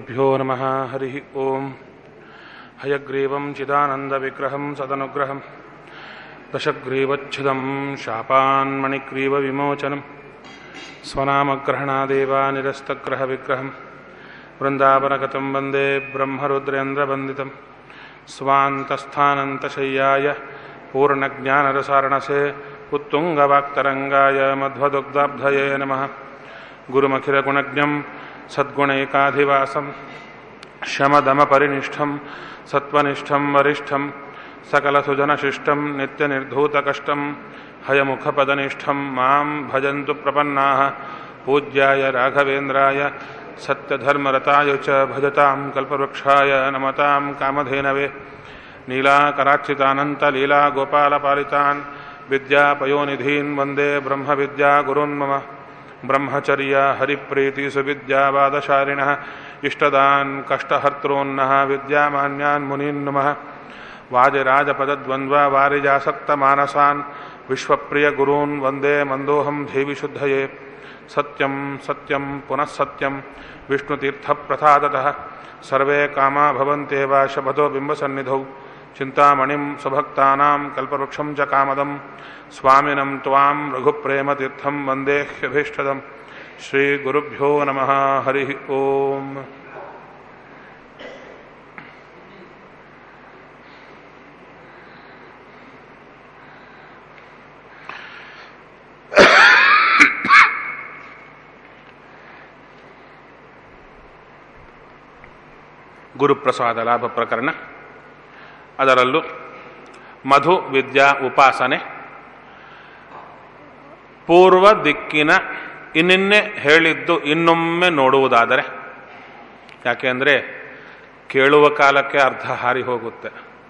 भ्यो नमः हरिः ओम् हयग्रीवं चिदानन्दविग्रहं सदनुग्रहं दशग्रीवच्छिदं शापान्मणिग्रीवविमोचनं स्वनामग्रहणादेव निरस्तग्रहविग्रहं वृन्दावनगतं वन्दे ब्रह्मरुद्रेन्द्रवन्दितं स्वान्तस्थानन्तशय्याय पूर्णज्ञानरसारणसे उत्तुङ्गवाक्तरङ्गाय मध्वदुग्धाब्धये नमः गुरुमखिलगुणज्ञं सद्गुणैकाधिवासं शमदमपरिनिष्ठं सत्त्वनिष्ठं वरिष्ठं सकलसुजनशिष्टं नित्यनिर्धूतकष्टं हयमुखपदनिष्ठं मां भजन्तु प्रपन्नाः पूज्याय राघवेन्द्राय सत्यधर्मरताय च भजतां कल्पवृक्षाय नमतां कामधेनवे नीलाकरार्चितानन्तलीलागोपालपालितान् विद्यापयोनिधीन् वन्दे ब्रह्मविद्यागुरुन् मम ब्रह्मचर्य हरिप्रीतिसुविद्यावादशारिणः इष्टदान् कष्टहर्तॄन्नः विद्यामान्यान् मुनीन् नमः वाजिराजपदद्वन्द्ववारिजासक्तमानसान् विश्वप्रियगुरून् वन्दे मन्दोऽहं देविशुद्धये सत्यं सत्यं पुनः सत्यं विष्णुतीर्थप्रसादतः सर्वे कामा भवन्त्येव शपथो बिम्बसन्निधौ चिन्तामणिं स्वभक्तानां कल्पवृक्षं च कामदं स्वामिनं त्वां रघुप्रेमतीर्थं वन्देह्यभीष्टदम् श्रीगुरुभ्यो नमः हरिः ओम् ಗುರುಪ್ರಸಾದ ಲಾಭ ಪ್ರಕರಣ ಅದರಲ್ಲೂ ಮಧು ವಿದ್ಯಾ ಉಪಾಸನೆ ಪೂರ್ವ ದಿಕ್ಕಿನ ಇನ್ನಿನ್ನೆ ಹೇಳಿದ್ದು ಇನ್ನೊಮ್ಮೆ ನೋಡುವುದಾದರೆ ಯಾಕೆಂದರೆ ಕೇಳುವ ಕಾಲಕ್ಕೆ ಅರ್ಧ ಹಾರಿ ಹೋಗುತ್ತೆ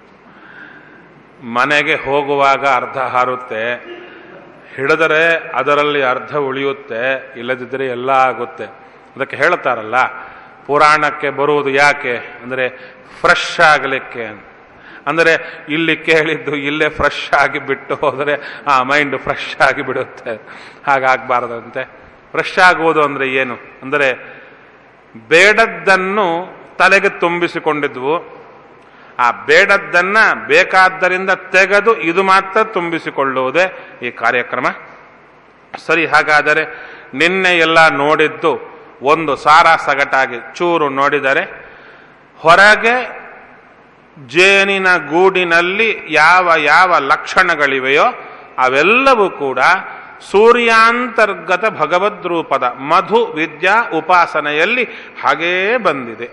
ಮನೆಗೆ ಹೋಗುವಾಗ ಅರ್ಧ ಹಾರುತ್ತೆ ಹಿಡಿದರೆ ಅದರಲ್ಲಿ ಅರ್ಧ ಉಳಿಯುತ್ತೆ ಇಲ್ಲದಿದ್ದರೆ ಎಲ್ಲ ಆಗುತ್ತೆ ಅದಕ್ಕೆ ಹೇಳ್ತಾರಲ್ಲ ಪುರಾಣಕ್ಕೆ ಬರುವುದು ಯಾಕೆ ಅಂದರೆ ಫ್ರೆಶ್ ಆಗಲಿಕ್ಕೆ ಅಂದರೆ ಇಲ್ಲಿ ಕೇಳಿದ್ದು ಇಲ್ಲೇ ಫ್ರೆಶ್ ಆಗಿ ಬಿಟ್ಟು ಹೋದರೆ ಆ ಮೈಂಡ್ ಫ್ರೆಶ್ ಆಗಿ ಬಿಡುತ್ತೆ ಹಾಗಾಗಬಾರ್ದಂತೆ ಫ್ರೆಶ್ ಆಗುವುದು ಅಂದರೆ ಏನು ಅಂದರೆ ಬೇಡದ್ದನ್ನು ತಲೆಗೆ ತುಂಬಿಸಿಕೊಂಡಿದ್ವು ಆ ಬೇಡದ್ದನ್ನ ಬೇಕಾದ್ದರಿಂದ ತೆಗೆದು ಇದು ಮಾತ್ರ ತುಂಬಿಸಿಕೊಳ್ಳುವುದೇ ಈ ಕಾರ್ಯಕ್ರಮ ಸರಿ ಹಾಗಾದರೆ ನಿನ್ನೆ ಎಲ್ಲ ನೋಡಿದ್ದು ಒಂದು ಸಾರ ಸಗಟಾಗಿ ಚೂರು ನೋಡಿದರೆ ಹೊರಗೆ ಜೇನಿನ ಗೂಡಿನಲ್ಲಿ ಯಾವ ಯಾವ ಲಕ್ಷಣಗಳಿವೆಯೋ ಅವೆಲ್ಲವೂ ಕೂಡ ಸೂರ್ಯಾಂತರ್ಗತ ಭಗವದ್ರೂಪದ ಮಧು ವಿದ್ಯಾ ಉಪಾಸನೆಯಲ್ಲಿ ಹಾಗೇ ಬಂದಿದೆ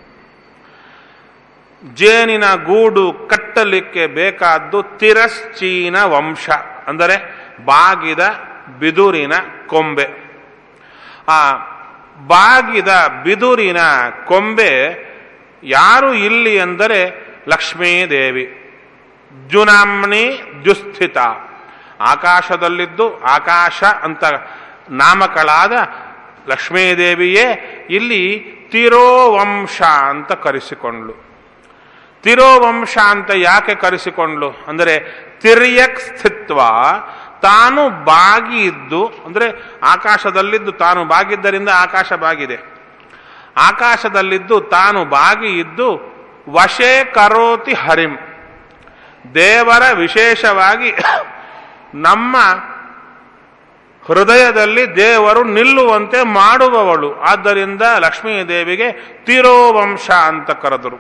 ಜೇನಿನ ಗೂಡು ಕಟ್ಟಲಿಕ್ಕೆ ಬೇಕಾದ್ದು ತಿರಶ್ಚೀನ ವಂಶ ಅಂದರೆ ಬಾಗಿದ ಬಿದುರಿನ ಕೊಂಬೆ ಆ ಬಾಗಿದ ಬಿದುರಿನ ಕೊಂಬೆ ಯಾರು ಇಲ್ಲಿ ಎಂದರೆ ಲಕ್ಷ್ಮೀದೇವಿ ದ್ಯುನಾಮ್ನಿ ದ್ಯುಸ್ಥಿತ ಆಕಾಶದಲ್ಲಿದ್ದು ಆಕಾಶ ಅಂತ ನಾಮಕಳಾದ ಲಕ್ಷ್ಮೀದೇವಿಯೇ ಇಲ್ಲಿ ತಿರೋವಂಶ ಅಂತ ಕರೆಸಿಕೊಂಡ್ಲು ತಿರೋವಂಶ ಅಂತ ಯಾಕೆ ಕರೆಸಿಕೊಂಡ್ಲು ಅಂದರೆ ತಿರ್ಯಕ್ ಸ್ಥಿತ್ವ ತಾನು ಬಾಗಿ ಇದ್ದು ಅಂದರೆ ಆಕಾಶದಲ್ಲಿದ್ದು ತಾನು ಬಾಗಿದ್ದರಿಂದ ಆಕಾಶ ಬಾಗಿದೆ ಆಕಾಶದಲ್ಲಿದ್ದು ತಾನು ಬಾಗಿ ಇದ್ದು ವಶೇ ಕರೋತಿ ಹರಿಂ ದೇವರ ವಿಶೇಷವಾಗಿ ನಮ್ಮ ಹೃದಯದಲ್ಲಿ ದೇವರು ನಿಲ್ಲುವಂತೆ ಮಾಡುವವಳು ಆದ್ದರಿಂದ ಲಕ್ಷ್ಮೀ ದೇವಿಗೆ ತಿರೋವಂಶ ಅಂತ ಕರೆದರು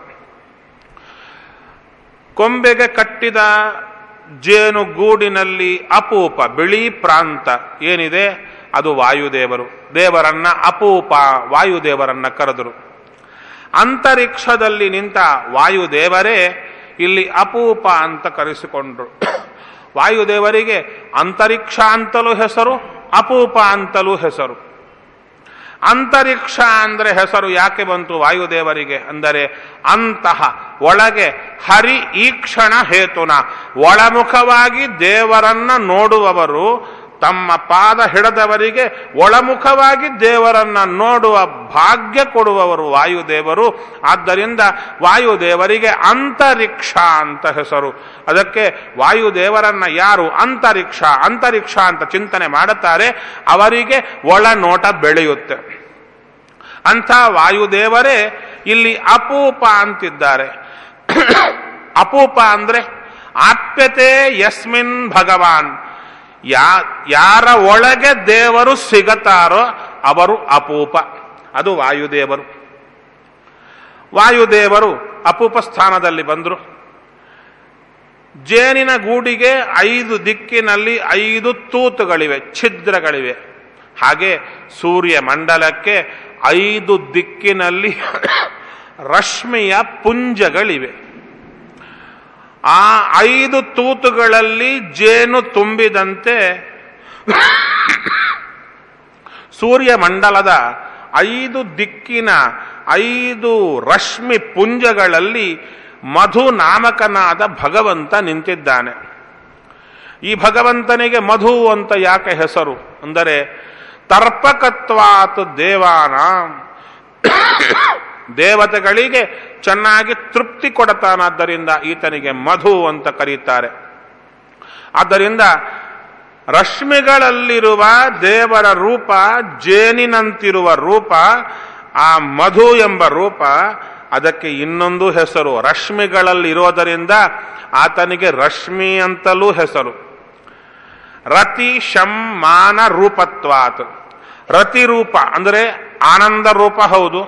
ಕೊಂಬೆಗೆ ಕಟ್ಟಿದ ಜೇನು ಗೂಡಿನಲ್ಲಿ ಅಪೂಪ ಬಿಳಿ ಪ್ರಾಂತ ಏನಿದೆ ಅದು ವಾಯುದೇವರು ದೇವರನ್ನ ಅಪೂಪ ವಾಯುದೇವರನ್ನ ಕರೆದರು ಅಂತರಿಕ್ಷದಲ್ಲಿ ನಿಂತ ವಾಯುದೇವರೇ ಇಲ್ಲಿ ಅಪೂಪ ಅಂತ ಕರೆಸಿಕೊಂಡ್ರು ವಾಯುದೇವರಿಗೆ ಅಂತರಿಕ್ಷ ಅಂತಲೂ ಹೆಸರು ಅಪೂಪ ಅಂತಲೂ ಹೆಸರು ಅಂತರಿಕ್ಷ ಅಂದರೆ ಹೆಸರು ಯಾಕೆ ಬಂತು ವಾಯುದೇವರಿಗೆ ಅಂದರೆ ಅಂತಹ ಒಳಗೆ ಹರಿ ಈಕ್ಷಣ ಹೇತುನ ಒಳಮುಖವಾಗಿ ದೇವರನ್ನ ನೋಡುವವರು ತಮ್ಮ ಪಾದ ಹಿಡದವರಿಗೆ ಒಳಮುಖವಾಗಿ ದೇವರನ್ನ ನೋಡುವ ಭಾಗ್ಯ ಕೊಡುವವರು ವಾಯುದೇವರು ಆದ್ದರಿಂದ ವಾಯುದೇವರಿಗೆ ಅಂತರಿಕ್ಷ ಅಂತ ಹೆಸರು ಅದಕ್ಕೆ ವಾಯುದೇವರನ್ನ ಯಾರು ಅಂತರಿಕ್ಷ ಅಂತರಿಕ್ಷ ಅಂತ ಚಿಂತನೆ ಮಾಡುತ್ತಾರೆ ಅವರಿಗೆ ಒಳನೋಟ ಬೆಳೆಯುತ್ತೆ ಅಂಥ ವಾಯುದೇವರೇ ಇಲ್ಲಿ ಅಪೂಪ ಅಂತಿದ್ದಾರೆ ಅಪೂಪ ಅಂದ್ರೆ ಆಪ್ಯತೆ ಯಸ್ಮಿನ್ ಭಗವಾನ್ ಯಾ ಯಾರ ಒಳಗೆ ದೇವರು ಸಿಗತಾರೋ ಅವರು ಅಪೂಪ ಅದು ವಾಯುದೇವರು ವಾಯುದೇವರು ಅಪೂಪ ಸ್ಥಾನದಲ್ಲಿ ಬಂದರು ಜೇನಿನ ಗೂಡಿಗೆ ಐದು ದಿಕ್ಕಿನಲ್ಲಿ ಐದು ತೂತುಗಳಿವೆ ಛಿದ್ರಗಳಿವೆ ಹಾಗೆ ಸೂರ್ಯ ಮಂಡಲಕ್ಕೆ ಐದು ದಿಕ್ಕಿನಲ್ಲಿ ರಶ್ಮಿಯ ಪುಂಜಗಳಿವೆ ಆ ಐದು ತೂತುಗಳಲ್ಲಿ ಜೇನು ತುಂಬಿದಂತೆ ಸೂರ್ಯ ಮಂಡಲದ ಐದು ದಿಕ್ಕಿನ ಐದು ರಶ್ಮಿ ಪುಂಜಗಳಲ್ಲಿ ಮಧು ನಾಮಕನಾದ ಭಗವಂತ ನಿಂತಿದ್ದಾನೆ ಈ ಭಗವಂತನಿಗೆ ಮಧು ಅಂತ ಯಾಕೆ ಹೆಸರು ಅಂದರೆ ತರ್ಪಕತ್ವಾತ್ ದೇವಾನ ದೇವತೆಗಳಿಗೆ ಚೆನ್ನಾಗಿ ತೃಪ್ತಿ ಕೊಡತಾನಾದ್ದರಿಂದ ಈತನಿಗೆ ಮಧು ಅಂತ ಕರೀತಾರೆ ಆದ್ದರಿಂದ ರಶ್ಮಿಗಳಲ್ಲಿರುವ ದೇವರ ರೂಪ ಜೇನಿನಂತಿರುವ ರೂಪ ಆ ಮಧು ಎಂಬ ರೂಪ ಅದಕ್ಕೆ ಇನ್ನೊಂದು ಹೆಸರು ರಶ್ಮಿಗಳಲ್ಲಿ ಇರೋದರಿಂದ ಆತನಿಗೆ ರಶ್ಮಿ ಅಂತಲೂ ಹೆಸರು ರತಿ ಶಂ ಮಾನ ರೂಪತ್ವಾತ್ ರತಿ ರೂಪ ಅಂದರೆ ಆನಂದ ರೂಪ ಹೌದು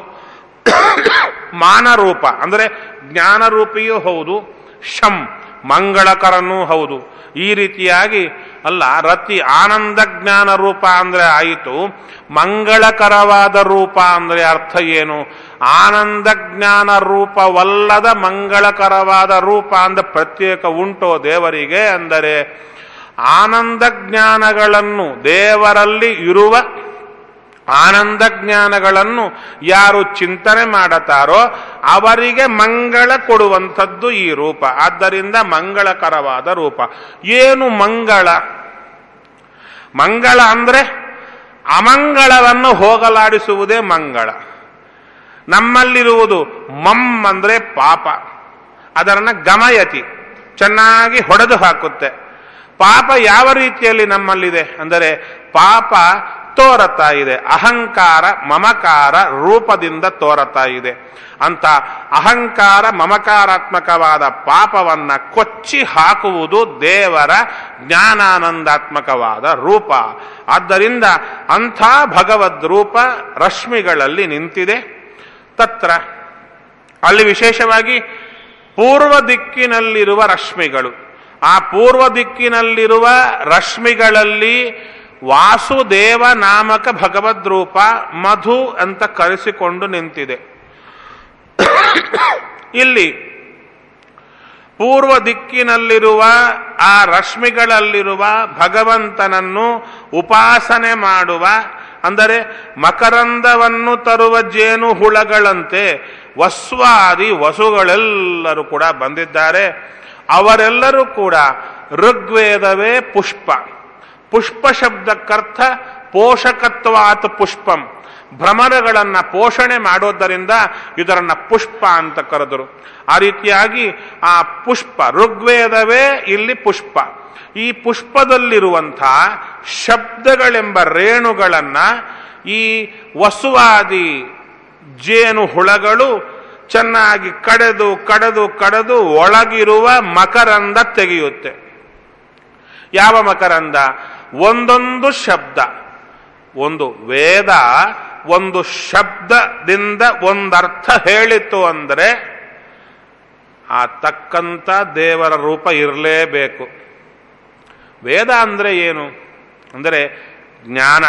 ಮಾನರೂಪ ಅಂದರೆ ಜ್ಞಾನರೂಪಿಯೂ ಹೌದು ಶಂ ಮಂಗಳಕರನೂ ಹೌದು ಈ ರೀತಿಯಾಗಿ ಅಲ್ಲ ರತಿ ಆನಂದ ಜ್ಞಾನ ರೂಪ ಅಂದ್ರೆ ಆಯಿತು ಮಂಗಳಕರವಾದ ರೂಪ ಅಂದ್ರೆ ಅರ್ಥ ಏನು ಆನಂದ ಜ್ಞಾನ ರೂಪವಲ್ಲದ ಮಂಗಳಕರವಾದ ರೂಪ ಅಂದ್ರೆ ಪ್ರತ್ಯೇಕ ಉಂಟೋ ದೇವರಿಗೆ ಅಂದರೆ ಆನಂದ ಜ್ಞಾನಗಳನ್ನು ದೇವರಲ್ಲಿ ಇರುವ ಆನಂದ ಜ್ಞಾನಗಳನ್ನು ಯಾರು ಚಿಂತನೆ ಮಾಡತಾರೋ ಅವರಿಗೆ ಮಂಗಳ ಕೊಡುವಂಥದ್ದು ಈ ರೂಪ ಆದ್ದರಿಂದ ಮಂಗಳಕರವಾದ ರೂಪ ಏನು ಮಂಗಳ ಮಂಗಳ ಅಂದ್ರೆ ಅಮಂಗಳವನ್ನು ಹೋಗಲಾಡಿಸುವುದೇ ಮಂಗಳ ನಮ್ಮಲ್ಲಿರುವುದು ಮಮ್ ಅಂದ್ರೆ ಪಾಪ ಅದರನ್ನ ಗಮಯತಿ ಚೆನ್ನಾಗಿ ಹೊಡೆದು ಹಾಕುತ್ತೆ ಪಾಪ ಯಾವ ರೀತಿಯಲ್ಲಿ ನಮ್ಮಲ್ಲಿದೆ ಅಂದರೆ ಪಾಪ ತೋರತಾ ಇದೆ ಅಹಂಕಾರ ಮಮಕಾರ ರೂಪದಿಂದ ತೋರತಾ ಇದೆ ಅಂತ ಅಹಂಕಾರ ಮಮಕಾರಾತ್ಮಕವಾದ ಪಾಪವನ್ನ ಕೊಚ್ಚಿ ಹಾಕುವುದು ದೇವರ ಜ್ಞಾನಾನಂದಾತ್ಮಕವಾದ ರೂಪ ಆದ್ದರಿಂದ ಅಂಥ ಭಗವದ್ ರೂಪ ರಶ್ಮಿಗಳಲ್ಲಿ ನಿಂತಿದೆ ತತ್ರ ಅಲ್ಲಿ ವಿಶೇಷವಾಗಿ ಪೂರ್ವ ದಿಕ್ಕಿನಲ್ಲಿರುವ ರಶ್ಮಿಗಳು ಆ ಪೂರ್ವ ದಿಕ್ಕಿನಲ್ಲಿರುವ ರಶ್ಮಿಗಳಲ್ಲಿ ವಾಸುದೇವ ನಾಮಕ ಭಗವದ್ ರೂಪ ಮಧು ಅಂತ ಕರೆಸಿಕೊಂಡು ನಿಂತಿದೆ ಇಲ್ಲಿ ಪೂರ್ವ ದಿಕ್ಕಿನಲ್ಲಿರುವ ಆ ರಶ್ಮಿಗಳಲ್ಲಿರುವ ಭಗವಂತನನ್ನು ಉಪಾಸನೆ ಮಾಡುವ ಅಂದರೆ ಮಕರಂದವನ್ನು ತರುವ ಜೇನು ಹುಳಗಳಂತೆ ವಸ್ವಾದಿ ವಸುಗಳೆಲ್ಲರೂ ಕೂಡ ಬಂದಿದ್ದಾರೆ ಅವರೆಲ್ಲರೂ ಕೂಡ ಋಗ್ವೇದವೇ ಪುಷ್ಪ ಪುಷ್ಪ ಶಬ್ದಕ್ಕರ್ಥ ಪೋಷಕತ್ವಾತ್ ಪುಷ್ಪಂ ಭ್ರಮರಗಳನ್ನ ಪೋಷಣೆ ಮಾಡೋದರಿಂದ ಇದರನ್ನ ಪುಷ್ಪ ಅಂತ ಕರೆದರು ಆ ರೀತಿಯಾಗಿ ಆ ಪುಷ್ಪ ಋಗ್ವೇದವೇ ಇಲ್ಲಿ ಪುಷ್ಪ ಈ ಪುಷ್ಪದಲ್ಲಿರುವಂತಹ ಶಬ್ದಗಳೆಂಬ ರೇಣುಗಳನ್ನ ಈ ವಸುವಾದಿ ಜೇನು ಹುಳಗಳು ಚೆನ್ನಾಗಿ ಕಡೆದು ಕಡೆದು ಕಡೆದು ಒಳಗಿರುವ ಮಕರಂದ ತೆಗೆಯುತ್ತೆ ಯಾವ ಮಕರಂದ ಒಂದೊಂದು ಶಬ್ದ ಒಂದು ವೇದ ಒಂದು ಶಬ್ದದಿಂದ ಒಂದರ್ಥ ಹೇಳಿತು ಅಂದರೆ ಆ ತಕ್ಕಂತ ದೇವರ ರೂಪ ಇರಲೇಬೇಕು ವೇದ ಅಂದ್ರೆ ಏನು ಅಂದರೆ ಜ್ಞಾನ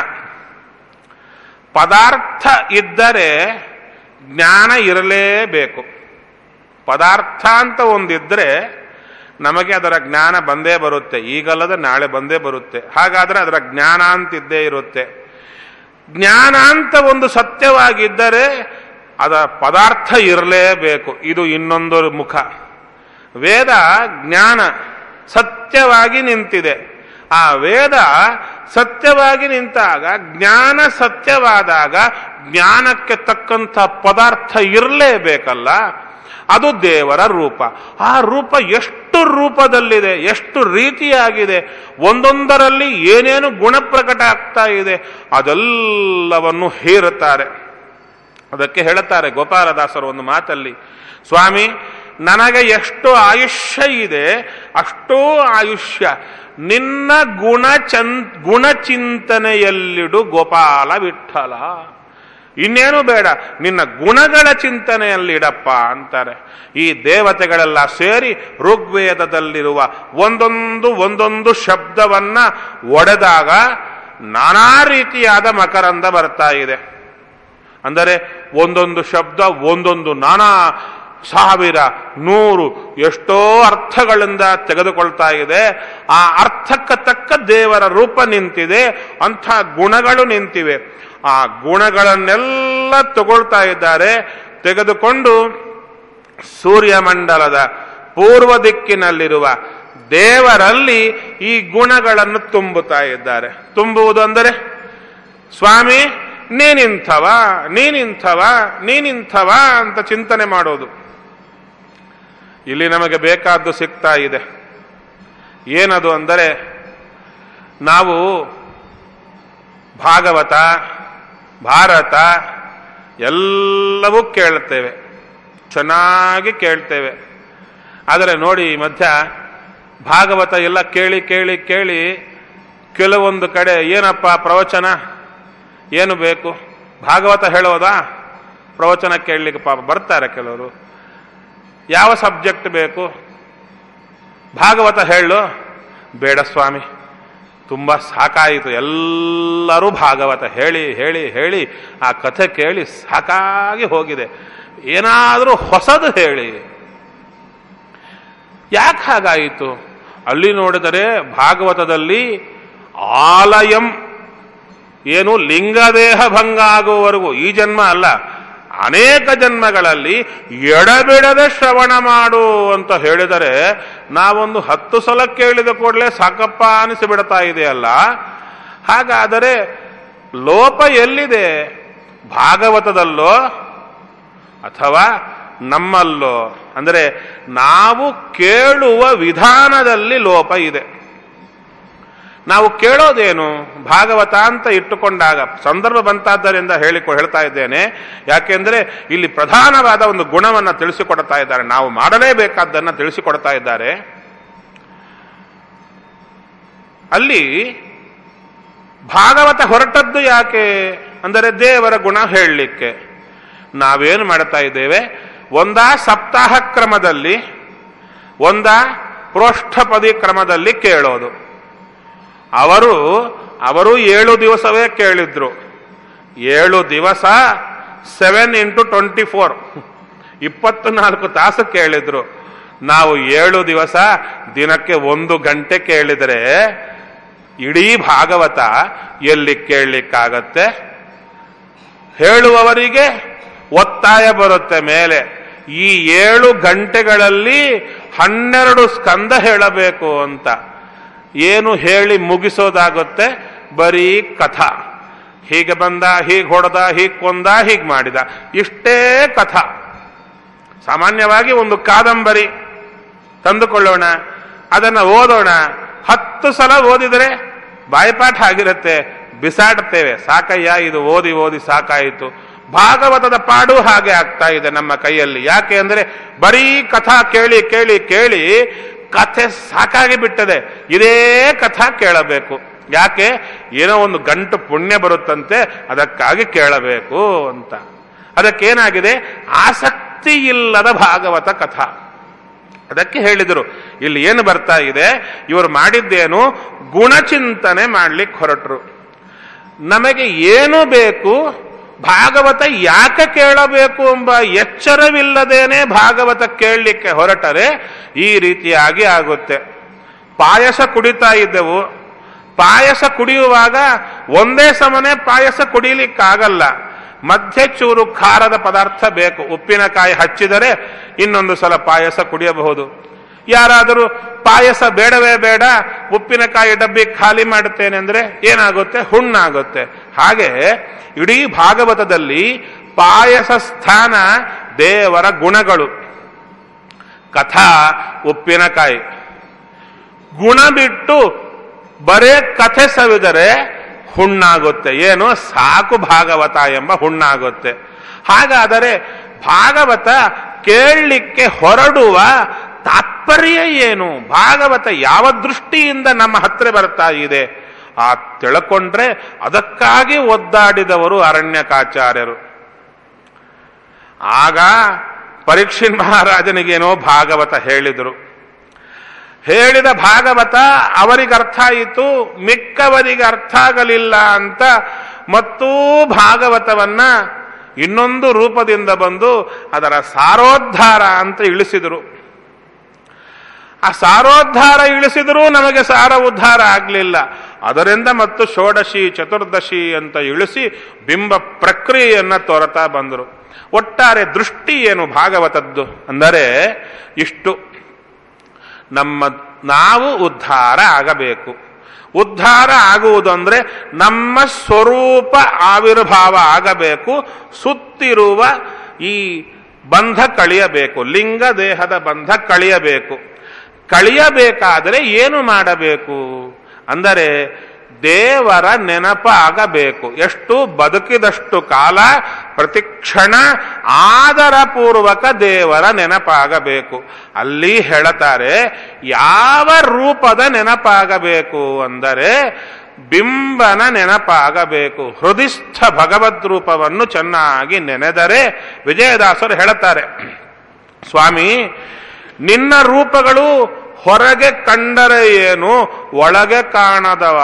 ಪದಾರ್ಥ ಇದ್ದರೆ ಜ್ಞಾನ ಇರಲೇಬೇಕು ಪದಾರ್ಥ ಅಂತ ಒಂದಿದ್ರೆ ನಮಗೆ ಅದರ ಜ್ಞಾನ ಬಂದೇ ಬರುತ್ತೆ ಈಗಲ್ಲದ ನಾಳೆ ಬಂದೇ ಬರುತ್ತೆ ಹಾಗಾದ್ರೆ ಅದರ ಜ್ಞಾನ ಅಂತಿದ್ದೇ ಇರುತ್ತೆ ಜ್ಞಾನ ಅಂತ ಒಂದು ಸತ್ಯವಾಗಿದ್ದರೆ ಅದ ಪದಾರ್ಥ ಇರಲೇಬೇಕು ಇದು ಇನ್ನೊಂದು ಮುಖ ವೇದ ಜ್ಞಾನ ಸತ್ಯವಾಗಿ ನಿಂತಿದೆ ಆ ವೇದ ಸತ್ಯವಾಗಿ ನಿಂತಾಗ ಜ್ಞಾನ ಸತ್ಯವಾದಾಗ ಜ್ಞಾನಕ್ಕೆ ತಕ್ಕಂಥ ಪದಾರ್ಥ ಇರಲೇಬೇಕಲ್ಲ ಅದು ದೇವರ ರೂಪ ಆ ರೂಪ ಎಷ್ಟು ರೂಪದಲ್ಲಿದೆ ಎಷ್ಟು ರೀತಿಯಾಗಿದೆ ಒಂದೊಂದರಲ್ಲಿ ಏನೇನು ಗುಣ ಪ್ರಕಟ ಆಗ್ತಾ ಇದೆ ಅದೆಲ್ಲವನ್ನು ಹೇರುತ್ತಾರೆ ಅದಕ್ಕೆ ಹೇಳುತ್ತಾರೆ ಗೋಪಾಲದಾಸರು ಒಂದು ಮಾತಲ್ಲಿ ಸ್ವಾಮಿ ನನಗೆ ಎಷ್ಟು ಆಯುಷ್ಯ ಇದೆ ಅಷ್ಟೋ ಆಯುಷ್ಯ ನಿನ್ನ ಗುಣ ಚನ್ ಗುಣಚಿಂತನೆಯಲ್ಲಿಡು ಗೋಪಾಲ ವಿಠಲ ಇನ್ನೇನು ಬೇಡ ನಿನ್ನ ಗುಣಗಳ ಚಿಂತನೆಯಲ್ಲಿಡಪ್ಪ ಅಂತಾರೆ ಈ ದೇವತೆಗಳೆಲ್ಲ ಸೇರಿ ಋಗ್ವೇದದಲ್ಲಿರುವ ಒಂದೊಂದು ಒಂದೊಂದು ಶಬ್ದವನ್ನ ಒಡೆದಾಗ ನಾನಾ ರೀತಿಯಾದ ಮಕರಂದ ಬರ್ತಾ ಇದೆ ಅಂದರೆ ಒಂದೊಂದು ಶಬ್ದ ಒಂದೊಂದು ನಾನಾ ಸಾವಿರ ನೂರು ಎಷ್ಟೋ ಅರ್ಥಗಳಿಂದ ತೆಗೆದುಕೊಳ್ತಾ ಇದೆ ಆ ಅರ್ಥಕ್ಕೆ ತಕ್ಕ ದೇವರ ರೂಪ ನಿಂತಿದೆ ಅಂಥ ಗುಣಗಳು ನಿಂತಿವೆ ಆ ಗುಣಗಳನ್ನೆಲ್ಲ ತಗೊಳ್ತಾ ಇದ್ದಾರೆ ತೆಗೆದುಕೊಂಡು ಸೂರ್ಯಮಂಡಲದ ಪೂರ್ವ ದಿಕ್ಕಿನಲ್ಲಿರುವ ದೇವರಲ್ಲಿ ಈ ಗುಣಗಳನ್ನು ತುಂಬುತ್ತಾ ಇದ್ದಾರೆ ತುಂಬುವುದು ಅಂದರೆ ಸ್ವಾಮಿ ನೀನಿಂಥವ ನೀನಿಂಥವ ನೀನಿಂಥವ ಅಂತ ಚಿಂತನೆ ಮಾಡೋದು ಇಲ್ಲಿ ನಮಗೆ ಬೇಕಾದ್ದು ಸಿಗ್ತಾ ಇದೆ ಏನದು ಅಂದರೆ ನಾವು ಭಾಗವತ ಭಾರತ ಎಲ್ಲವೂ ಕೇಳ್ತೇವೆ ಚೆನ್ನಾಗಿ ಕೇಳ್ತೇವೆ ಆದರೆ ನೋಡಿ ಈ ಮಧ್ಯ ಭಾಗವತ ಎಲ್ಲ ಕೇಳಿ ಕೇಳಿ ಕೇಳಿ ಕೆಲವೊಂದು ಕಡೆ ಏನಪ್ಪ ಪ್ರವಚನ ಏನು ಬೇಕು ಭಾಗವತ ಹೇಳೋದಾ ಪ್ರವಚನ ಕೇಳಲಿಕ್ಕೆ ಪಾಪ ಬರ್ತಾರೆ ಕೆಲವರು ಯಾವ ಸಬ್ಜೆಕ್ಟ್ ಬೇಕು ಭಾಗವತ ಹೇಳು ಬೇಡ ಸ್ವಾಮಿ ತುಂಬ ಸಾಕಾಯಿತು ಎಲ್ಲರೂ ಭಾಗವತ ಹೇಳಿ ಹೇಳಿ ಹೇಳಿ ಆ ಕಥೆ ಕೇಳಿ ಸಾಕಾಗಿ ಹೋಗಿದೆ ಏನಾದರೂ ಹೊಸದು ಹೇಳಿ ಯಾಕೆ ಹಾಗಾಯಿತು ಅಲ್ಲಿ ನೋಡಿದರೆ ಭಾಗವತದಲ್ಲಿ ಆಲಯಂ ಏನು ಲಿಂಗದೇಹ ಭಂಗ ಆಗುವವರೆಗೂ ಈ ಜನ್ಮ ಅಲ್ಲ ಅನೇಕ ಜನ್ಮಗಳಲ್ಲಿ ಎಡಬಿಡದೆ ಶ್ರವಣ ಮಾಡು ಅಂತ ಹೇಳಿದರೆ ನಾವೊಂದು ಹತ್ತು ಸಲ ಕೇಳಿದ ಕೂಡಲೇ ಸಾಕಪ್ಪ ಅನಿಸಿಬಿಡ್ತಾ ಇದೆಯಲ್ಲ ಹಾಗಾದರೆ ಲೋಪ ಎಲ್ಲಿದೆ ಭಾಗವತದಲ್ಲೋ ಅಥವಾ ನಮ್ಮಲ್ಲೋ ಅಂದರೆ ನಾವು ಕೇಳುವ ವಿಧಾನದಲ್ಲಿ ಲೋಪ ಇದೆ ನಾವು ಕೇಳೋದೇನು ಭಾಗವತ ಅಂತ ಇಟ್ಟುಕೊಂಡಾಗ ಸಂದರ್ಭ ಬಂತಾದ್ದರಿಂದ ಹೇಳಿ ಹೇಳ್ತಾ ಇದ್ದೇನೆ ಯಾಕೆಂದ್ರೆ ಇಲ್ಲಿ ಪ್ರಧಾನವಾದ ಒಂದು ಗುಣವನ್ನು ತಿಳಿಸಿಕೊಡ್ತಾ ಇದ್ದಾರೆ ನಾವು ಮಾಡಲೇಬೇಕಾದ್ದನ್ನು ತಿಳಿಸಿಕೊಡ್ತಾ ಇದ್ದಾರೆ ಅಲ್ಲಿ ಭಾಗವತ ಹೊರಟದ್ದು ಯಾಕೆ ಅಂದರೆ ದೇವರ ಗುಣ ಹೇಳಲಿಕ್ಕೆ ನಾವೇನು ಮಾಡ್ತಾ ಇದ್ದೇವೆ ಒಂದಾ ಸಪ್ತಾಹ ಕ್ರಮದಲ್ಲಿ ಒಂದ ಪ್ರೋಷ್ಠಪದಿ ಕ್ರಮದಲ್ಲಿ ಕೇಳೋದು ಅವರು ಅವರು ಏಳು ದಿವಸವೇ ಕೇಳಿದ್ರು ಏಳು ದಿವಸ ಸೆವೆನ್ ಇಂಟು ಟ್ವೆಂಟಿ ಫೋರ್ ಇಪ್ಪತ್ನಾಲ್ಕು ತಾಸು ಕೇಳಿದ್ರು ನಾವು ಏಳು ದಿವಸ ದಿನಕ್ಕೆ ಒಂದು ಗಂಟೆ ಕೇಳಿದರೆ ಇಡೀ ಭಾಗವತ ಎಲ್ಲಿ ಕೇಳಲಿಕ್ಕಾಗತ್ತೆ ಹೇಳುವವರಿಗೆ ಒತ್ತಾಯ ಬರುತ್ತೆ ಮೇಲೆ ಈ ಏಳು ಗಂಟೆಗಳಲ್ಲಿ ಹನ್ನೆರಡು ಸ್ಕಂದ ಹೇಳಬೇಕು ಅಂತ ಏನು ಹೇಳಿ ಮುಗಿಸೋದಾಗುತ್ತೆ ಬರೀ ಕಥಾ ಹೀಗೆ ಬಂದ ಹೀಗೆ ಹೊಡೆದ ಹೀಗೆ ಕೊಂದ ಹೀಗೆ ಮಾಡಿದ ಇಷ್ಟೇ ಕಥಾ ಸಾಮಾನ್ಯವಾಗಿ ಒಂದು ಕಾದಂಬರಿ ತಂದುಕೊಳ್ಳೋಣ ಅದನ್ನು ಓದೋಣ ಹತ್ತು ಸಲ ಓದಿದರೆ ಬಾಯಿಪಾಠ ಆಗಿರುತ್ತೆ ಬಿಸಾಡುತ್ತೇವೆ ಸಾಕಯ್ಯ ಇದು ಓದಿ ಓದಿ ಸಾಕಾಯಿತು ಭಾಗವತದ ಪಾಡು ಹಾಗೆ ಆಗ್ತಾ ಇದೆ ನಮ್ಮ ಕೈಯಲ್ಲಿ ಯಾಕೆ ಅಂದ್ರೆ ಬರೀ ಕಥಾ ಕೇಳಿ ಕೇಳಿ ಕೇಳಿ ಕಥೆ ಸಾಕಾಗಿ ಬಿಟ್ಟದೆ ಇದೇ ಕಥಾ ಕೇಳಬೇಕು ಯಾಕೆ ಏನೋ ಒಂದು ಗಂಟು ಪುಣ್ಯ ಬರುತ್ತಂತೆ ಅದಕ್ಕಾಗಿ ಕೇಳಬೇಕು ಅಂತ ಅದಕ್ಕೇನಾಗಿದೆ ಆಸಕ್ತಿ ಇಲ್ಲದ ಭಾಗವತ ಕಥಾ ಅದಕ್ಕೆ ಹೇಳಿದರು ಇಲ್ಲಿ ಏನು ಬರ್ತಾ ಇದೆ ಇವರು ಮಾಡಿದ್ದೇನು ಗುಣಚಿಂತನೆ ಮಾಡ್ಲಿಕ್ಕೆ ಹೊರಟರು ನಮಗೆ ಏನು ಬೇಕು ಭಾಗವತ ಯಾಕೆ ಕೇಳಬೇಕು ಎಂಬ ಎಚ್ಚರವಿಲ್ಲದೇನೆ ಭಾಗವತ ಕೇಳಲಿಕ್ಕೆ ಹೊರಟರೆ ಈ ರೀತಿಯಾಗಿ ಆಗುತ್ತೆ ಪಾಯಸ ಕುಡಿತಾ ಇದ್ದೆವು ಪಾಯಸ ಕುಡಿಯುವಾಗ ಒಂದೇ ಸಮನೆ ಪಾಯಸ ಕುಡಿಲಿಕ್ಕಾಗಲ್ಲ ಮಧ್ಯೆ ಚೂರು ಖಾರದ ಪದಾರ್ಥ ಬೇಕು ಉಪ್ಪಿನಕಾಯಿ ಹಚ್ಚಿದರೆ ಇನ್ನೊಂದು ಸಲ ಪಾಯಸ ಕುಡಿಯಬಹುದು ಯಾರಾದರೂ ಪಾಯಸ ಬೇಡವೇ ಬೇಡ ಉಪ್ಪಿನಕಾಯಿ ಡಬ್ಬಿ ಖಾಲಿ ಮಾಡುತ್ತೇನೆ ಅಂದ್ರೆ ಏನಾಗುತ್ತೆ ಹುಣ್ಣಾಗುತ್ತೆ ಹಾಗೆ ಇಡೀ ಭಾಗವತದಲ್ಲಿ ಪಾಯಸ ಸ್ಥಾನ ದೇವರ ಗುಣಗಳು ಕಥಾ ಉಪ್ಪಿನಕಾಯಿ ಗುಣ ಬಿಟ್ಟು ಬರೇ ಕಥೆ ಸವಿದರೆ ಹುಣ್ಣಾಗುತ್ತೆ ಏನು ಸಾಕು ಭಾಗವತ ಎಂಬ ಹುಣ್ಣಾಗುತ್ತೆ ಹಾಗಾದರೆ ಭಾಗವತ ಕೇಳಲಿಕ್ಕೆ ಹೊರಡುವ ತಾತ್ಪರ್ಯ ಏನು ಭಾಗವತ ಯಾವ ದೃಷ್ಟಿಯಿಂದ ನಮ್ಮ ಹತ್ರ ಬರ್ತಾ ಇದೆ ಆ ತಿಳ್ಕೊಂಡ್ರೆ ಅದಕ್ಕಾಗಿ ಒದ್ದಾಡಿದವರು ಅರಣ್ಯಕಾಚಾರ್ಯರು ಆಗ ಪರೀಕ್ಷಿನ್ ಮಹಾರಾಜನಿಗೇನೋ ಭಾಗವತ ಹೇಳಿದರು ಹೇಳಿದ ಭಾಗವತ ಅವರಿಗೆ ಅರ್ಥ ಆಯಿತು ಮಿಕ್ಕವರಿಗೆ ಅರ್ಥ ಆಗಲಿಲ್ಲ ಅಂತ ಮತ್ತೂ ಭಾಗವತವನ್ನ ಇನ್ನೊಂದು ರೂಪದಿಂದ ಬಂದು ಅದರ ಸಾರೋದ್ಧಾರ ಅಂತ ಇಳಿಸಿದರು ಆ ಸಾರೋದ್ಧಾರ ಇಳಿಸಿದರೂ ನಮಗೆ ಸಾರ ಉದ್ಧಾರ ಆಗಲಿಲ್ಲ ಅದರಿಂದ ಮತ್ತು ಷೋಡಶಿ ಚತುರ್ದಶಿ ಅಂತ ಇಳಿಸಿ ಬಿಂಬ ಪ್ರಕ್ರಿಯೆಯನ್ನ ತೋರತಾ ಬಂದರು ಒಟ್ಟಾರೆ ದೃಷ್ಟಿ ಏನು ಭಾಗವತದ್ದು ಅಂದರೆ ಇಷ್ಟು ನಮ್ಮ ನಾವು ಉದ್ಧಾರ ಆಗಬೇಕು ಉದ್ಧಾರ ಆಗುವುದು ಅಂದ್ರೆ ನಮ್ಮ ಸ್ವರೂಪ ಆವಿರ್ಭಾವ ಆಗಬೇಕು ಸುತ್ತಿರುವ ಈ ಬಂಧ ಕಳಿಯಬೇಕು ಲಿಂಗ ದೇಹದ ಬಂಧ ಕಳಿಯಬೇಕು ಕಳಿಯಬೇಕಾದರೆ ಏನು ಮಾಡಬೇಕು ಅಂದರೆ ದೇವರ ನೆನಪಾಗಬೇಕು ಎಷ್ಟು ಬದುಕಿದಷ್ಟು ಕಾಲ ಪ್ರತಿಕ್ಷಣ ಆದರಪೂರ್ವಕ ದೇವರ ನೆನಪಾಗಬೇಕು ಅಲ್ಲಿ ಹೇಳುತ್ತಾರೆ ಯಾವ ರೂಪದ ನೆನಪಾಗಬೇಕು ಅಂದರೆ ಬಿಂಬನ ನೆನಪಾಗಬೇಕು ಹೃದಯಸ್ಥ ಭಗವದ್ ರೂಪವನ್ನು ಚೆನ್ನಾಗಿ ನೆನೆದರೆ ವಿಜಯದಾಸರು ಹೇಳುತ್ತಾರೆ ಸ್ವಾಮಿ ನಿನ್ನ ರೂಪಗಳು ಹೊರಗೆ ಕಂಡರೆ ಏನು ಒಳಗೆ ಕಾಣದವ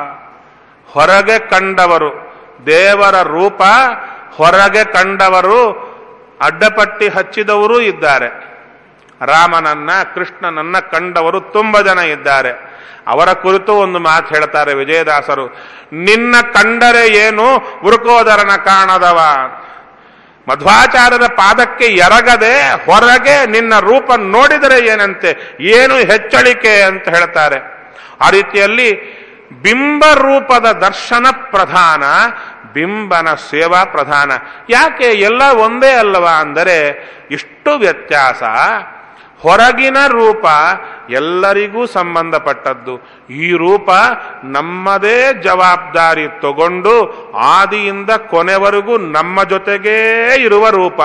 ಹೊರಗೆ ಕಂಡವರು ದೇವರ ರೂಪ ಹೊರಗೆ ಕಂಡವರು ಅಡ್ಡಪಟ್ಟಿ ಹಚ್ಚಿದವರೂ ಇದ್ದಾರೆ ರಾಮನನ್ನ ಕೃಷ್ಣನನ್ನ ಕಂಡವರು ತುಂಬ ಜನ ಇದ್ದಾರೆ ಅವರ ಕುರಿತು ಒಂದು ಮಾತು ಹೇಳ್ತಾರೆ ವಿಜಯದಾಸರು ನಿನ್ನ ಕಂಡರೆ ಏನು ವೃಕೋದರನ ಕಾಣದವ ಮಧ್ವಾಚಾರ್ಯರ ಪಾದಕ್ಕೆ ಎರಗದೆ ಹೊರಗೆ ನಿನ್ನ ರೂಪ ನೋಡಿದರೆ ಏನಂತೆ ಏನು ಹೆಚ್ಚಳಿಕೆ ಅಂತ ಹೇಳ್ತಾರೆ ಆ ರೀತಿಯಲ್ಲಿ ಬಿಂಬ ರೂಪದ ದರ್ಶನ ಪ್ರಧಾನ ಬಿಂಬನ ಸೇವಾ ಪ್ರಧಾನ ಯಾಕೆ ಎಲ್ಲ ಒಂದೇ ಅಲ್ಲವಾ ಅಂದರೆ ಇಷ್ಟು ವ್ಯತ್ಯಾಸ ಹೊರಗಿನ ರೂಪ ಎಲ್ಲರಿಗೂ ಸಂಬಂಧಪಟ್ಟದ್ದು ಈ ರೂಪ ನಮ್ಮದೇ ಜವಾಬ್ದಾರಿ ತಗೊಂಡು ಆದಿಯಿಂದ ಕೊನೆವರೆಗೂ ನಮ್ಮ ಜೊತೆಗೇ ಇರುವ ರೂಪ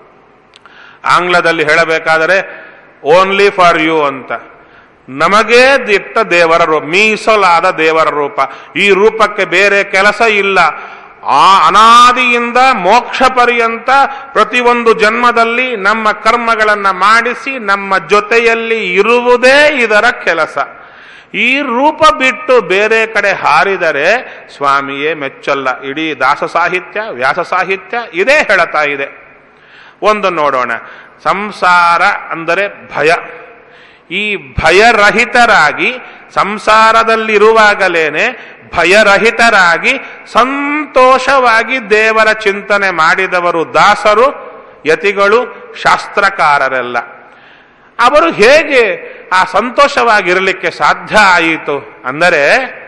ಆಂಗ್ಲದಲ್ಲಿ ಹೇಳಬೇಕಾದರೆ ಓನ್ಲಿ ಫಾರ್ ಯು ಅಂತ ನಮಗೇ ದಿಟ್ಟ ದೇವರ ರೂಪ ಮೀಸಲಾದ ದೇವರ ರೂಪ ಈ ರೂಪಕ್ಕೆ ಬೇರೆ ಕೆಲಸ ಇಲ್ಲ ಆ ಅನಾದಿಯಿಂದ ಮೋಕ್ಷ ಪರ್ಯಂತ ಪ್ರತಿಯೊಂದು ಜನ್ಮದಲ್ಲಿ ನಮ್ಮ ಕರ್ಮಗಳನ್ನ ಮಾಡಿಸಿ ನಮ್ಮ ಜೊತೆಯಲ್ಲಿ ಇರುವುದೇ ಇದರ ಕೆಲಸ ಈ ರೂಪ ಬಿಟ್ಟು ಬೇರೆ ಕಡೆ ಹಾರಿದರೆ ಸ್ವಾಮಿಯೇ ಮೆಚ್ಚಲ್ಲ ಇಡೀ ದಾಸ ಸಾಹಿತ್ಯ ವ್ಯಾಸ ಸಾಹಿತ್ಯ ಇದೇ ಹೇಳ್ತಾ ಇದೆ ಒಂದು ನೋಡೋಣ ಸಂಸಾರ ಅಂದರೆ ಭಯ ಈ ಭಯರಹಿತರಾಗಿ ಸಂಸಾರದಲ್ಲಿರುವಾಗಲೇನೆ ಭಯರಹಿತರಾಗಿ ಸಂತೋಷವಾಗಿ ದೇವರ ಚಿಂತನೆ ಮಾಡಿದವರು ದಾಸರು ಯತಿಗಳು ಶಾಸ್ತ್ರಕಾರರೆಲ್ಲ ಅವರು ಹೇಗೆ ಆ ಸಂತೋಷವಾಗಿರಲಿಕ್ಕೆ ಸಾಧ್ಯ ಆಯಿತು ಅಂದರೆ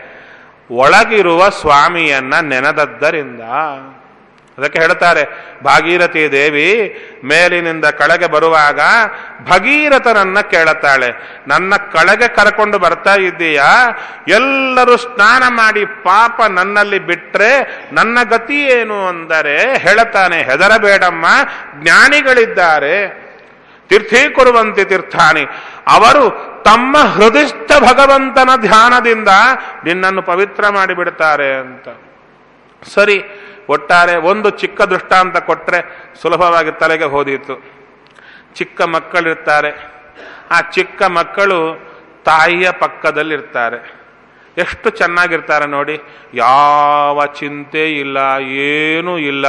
ಒಳಗಿರುವ ಸ್ವಾಮಿಯನ್ನ ನೆನೆದದ್ದರಿಂದ ಅದಕ್ಕೆ ಹೇಳ್ತಾರೆ ಭಾಗೀರಥಿ ದೇವಿ ಮೇಲಿನಿಂದ ಕೆಳಗೆ ಬರುವಾಗ ಭಗೀರಥನನ್ನ ಕೇಳುತ್ತಾಳೆ ನನ್ನ ಕೆಳಗೆ ಕರ್ಕೊಂಡು ಬರ್ತಾ ಇದ್ದೀಯಾ ಎಲ್ಲರೂ ಸ್ನಾನ ಮಾಡಿ ಪಾಪ ನನ್ನಲ್ಲಿ ಬಿಟ್ರೆ ನನ್ನ ಗತಿ ಏನು ಅಂದರೆ ಹೇಳುತ್ತಾನೆ ಹೆದರಬೇಡಮ್ಮ ಜ್ಞಾನಿಗಳಿದ್ದಾರೆ ತೀರ್ಥೀಕುರುವಂತೆ ತೀರ್ಥಾನಿ ಅವರು ತಮ್ಮ ಹೃದಯಸ್ಥ ಭಗವಂತನ ಧ್ಯಾನದಿಂದ ನಿನ್ನನ್ನು ಪವಿತ್ರ ಮಾಡಿಬಿಡ್ತಾರೆ ಅಂತ ಸರಿ ಒಟ್ಟಾರೆ ಒಂದು ಚಿಕ್ಕ ದೃಷ್ಟಾಂತ ಕೊಟ್ಟರೆ ಸುಲಭವಾಗಿ ತಲೆಗೆ ಹೋದೀತು ಚಿಕ್ಕ ಮಕ್ಕಳಿರ್ತಾರೆ ಆ ಚಿಕ್ಕ ಮಕ್ಕಳು ತಾಯಿಯ ಪಕ್ಕದಲ್ಲಿರ್ತಾರೆ ಎಷ್ಟು ಚೆನ್ನಾಗಿರ್ತಾರೆ ನೋಡಿ ಯಾವ ಚಿಂತೆ ಇಲ್ಲ ಏನೂ ಇಲ್ಲ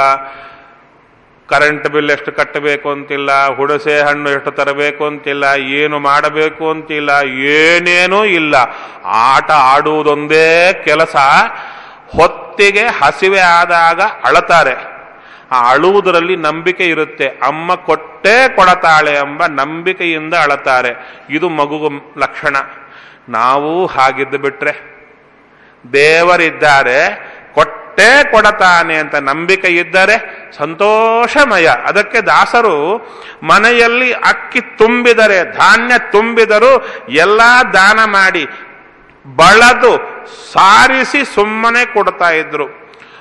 ಕರೆಂಟ್ ಬಿಲ್ ಎಷ್ಟು ಕಟ್ಟಬೇಕು ಅಂತಿಲ್ಲ ಹುಣಸೆ ಹಣ್ಣು ಎಷ್ಟು ತರಬೇಕು ಅಂತಿಲ್ಲ ಏನು ಮಾಡಬೇಕು ಅಂತಿಲ್ಲ ಏನೇನೂ ಇಲ್ಲ ಆಟ ಆಡುವುದೊಂದೇ ಕೆಲಸ ಹೊತ್ತಿಗೆ ಹಸಿವೆ ಆದಾಗ ಅಳತಾರೆ ಆ ಅಳುವುದರಲ್ಲಿ ನಂಬಿಕೆ ಇರುತ್ತೆ ಅಮ್ಮ ಕೊಟ್ಟೇ ಕೊಡತಾಳೆ ಎಂಬ ನಂಬಿಕೆಯಿಂದ ಅಳತಾರೆ ಇದು ಮಗು ಲಕ್ಷಣ ನಾವು ಹಾಗಿದ್ದು ಬಿಟ್ರೆ ದೇವರಿದ್ದಾರೆ ಕೊಟ್ಟೇ ಕೊಡತಾನೆ ಅಂತ ನಂಬಿಕೆ ಇದ್ದರೆ ಸಂತೋಷಮಯ ಅದಕ್ಕೆ ದಾಸರು ಮನೆಯಲ್ಲಿ ಅಕ್ಕಿ ತುಂಬಿದರೆ ಧಾನ್ಯ ತುಂಬಿದರೂ ಎಲ್ಲ ದಾನ ಮಾಡಿ ಬಳದು ಸಾರಿಸಿ ಸುಮ್ಮನೆ ಕೊಡ್ತಾ ಇದ್ರು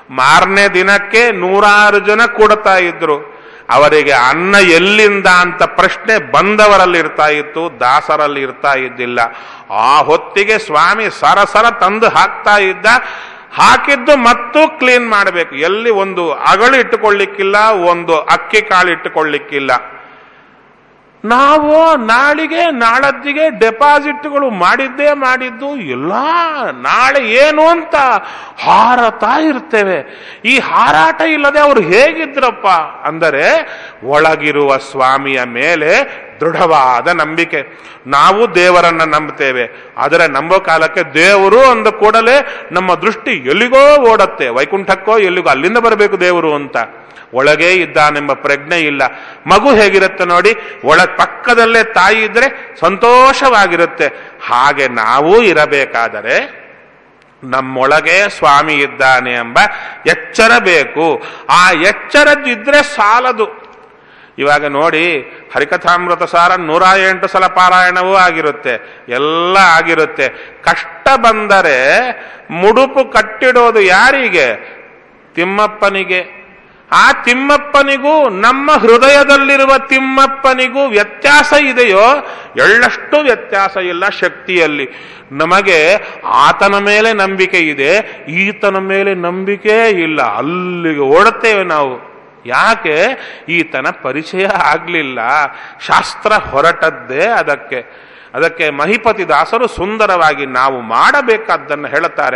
ಮಾರನೇ ದಿನಕ್ಕೆ ನೂರಾರು ಜನ ಕೂಡುತ್ತಾ ಇದ್ರು ಅವರಿಗೆ ಅನ್ನ ಎಲ್ಲಿಂದ ಅಂತ ಪ್ರಶ್ನೆ ಬಂದವರಲ್ಲಿ ಇರ್ತಾ ಇತ್ತು ದಾಸರಲ್ಲಿ ಇರ್ತಾ ಇದ್ದಿಲ್ಲ ಆ ಹೊತ್ತಿಗೆ ಸ್ವಾಮಿ ಸರಸರ ತಂದು ಹಾಕ್ತಾ ಇದ್ದ ಹಾಕಿದ್ದು ಮತ್ತು ಕ್ಲೀನ್ ಮಾಡಬೇಕು ಎಲ್ಲಿ ಒಂದು ಅಗಳು ಇಟ್ಟುಕೊಳ್ಳಿಕ್ಕಿಲ್ಲ ಒಂದು ಅಕ್ಕಿ ಕಾಳು ಇಟ್ಟುಕೊಳ್ಳಿಕ್ಕಿಲ್ಲ ನಾವು ನಾಳಿಗೆ ನಾಳದ್ದಿಗೆ ಡೆಪಾಸಿಟ್ಗಳು ಮಾಡಿದ್ದೇ ಮಾಡಿದ್ದು ಎಲ್ಲ ನಾಳೆ ಏನು ಅಂತ ಹಾರತಾ ಇರ್ತೇವೆ ಈ ಹಾರಾಟ ಇಲ್ಲದೆ ಅವರು ಹೇಗಿದ್ರಪ್ಪ ಅಂದರೆ ಒಳಗಿರುವ ಸ್ವಾಮಿಯ ಮೇಲೆ ದೃಢವಾದ ನಂಬಿಕೆ ನಾವು ದೇವರನ್ನ ನಂಬುತ್ತೇವೆ ಆದರೆ ನಂಬೋ ಕಾಲಕ್ಕೆ ದೇವರು ಅಂದ ಕೂಡಲೇ ನಮ್ಮ ದೃಷ್ಟಿ ಎಲ್ಲಿಗೋ ಓಡತ್ತೆ ವೈಕುಂಠಕ್ಕೋ ಎಲ್ಲಿಗೋ ಅಲ್ಲಿಂದ ಬರಬೇಕು ದೇವರು ಅಂತ ಒಳಗೇ ಇದ್ದಾನೆಂಬ ಪ್ರಜ್ಞೆ ಇಲ್ಲ ಮಗು ಹೇಗಿರುತ್ತೆ ನೋಡಿ ಒಳ ಪಕ್ಕದಲ್ಲೇ ತಾಯಿ ಇದ್ರೆ ಸಂತೋಷವಾಗಿರುತ್ತೆ ಹಾಗೆ ನಾವೂ ಇರಬೇಕಾದರೆ ನಮ್ಮೊಳಗೆ ಸ್ವಾಮಿ ಇದ್ದಾನೆ ಎಂಬ ಎಚ್ಚರ ಬೇಕು ಆ ಎಚ್ಚರದಿದ್ರೆ ಸಾಲದು ಇವಾಗ ನೋಡಿ ಹರಿಕಥಾಮೃತ ಸಾರ ನೂರ ಎಂಟು ಸಲ ಪಾರಾಯಣವೂ ಆಗಿರುತ್ತೆ ಎಲ್ಲ ಆಗಿರುತ್ತೆ ಕಷ್ಟ ಬಂದರೆ ಮುಡುಪು ಕಟ್ಟಿಡೋದು ಯಾರಿಗೆ ತಿಮ್ಮಪ್ಪನಿಗೆ ಆ ತಿಮ್ಮಪ್ಪನಿಗೂ ನಮ್ಮ ಹೃದಯದಲ್ಲಿರುವ ತಿಮ್ಮಪ್ಪನಿಗೂ ವ್ಯತ್ಯಾಸ ಇದೆಯೋ ಎಳ್ಳಷ್ಟು ವ್ಯತ್ಯಾಸ ಇಲ್ಲ ಶಕ್ತಿಯಲ್ಲಿ ನಮಗೆ ಆತನ ಮೇಲೆ ನಂಬಿಕೆ ಇದೆ ಈತನ ಮೇಲೆ ನಂಬಿಕೆ ಇಲ್ಲ ಅಲ್ಲಿಗೆ ಓಡುತ್ತೇವೆ ನಾವು ಯಾಕೆ ಈತನ ಪರಿಚಯ ಆಗಲಿಲ್ಲ ಶಾಸ್ತ್ರ ಹೊರಟದ್ದೇ ಅದಕ್ಕೆ ಅದಕ್ಕೆ ಮಹಿಪತಿ ದಾಸರು ಸುಂದರವಾಗಿ ನಾವು ಮಾಡಬೇಕಾದ್ದನ್ನು ಹೇಳುತ್ತಾರೆ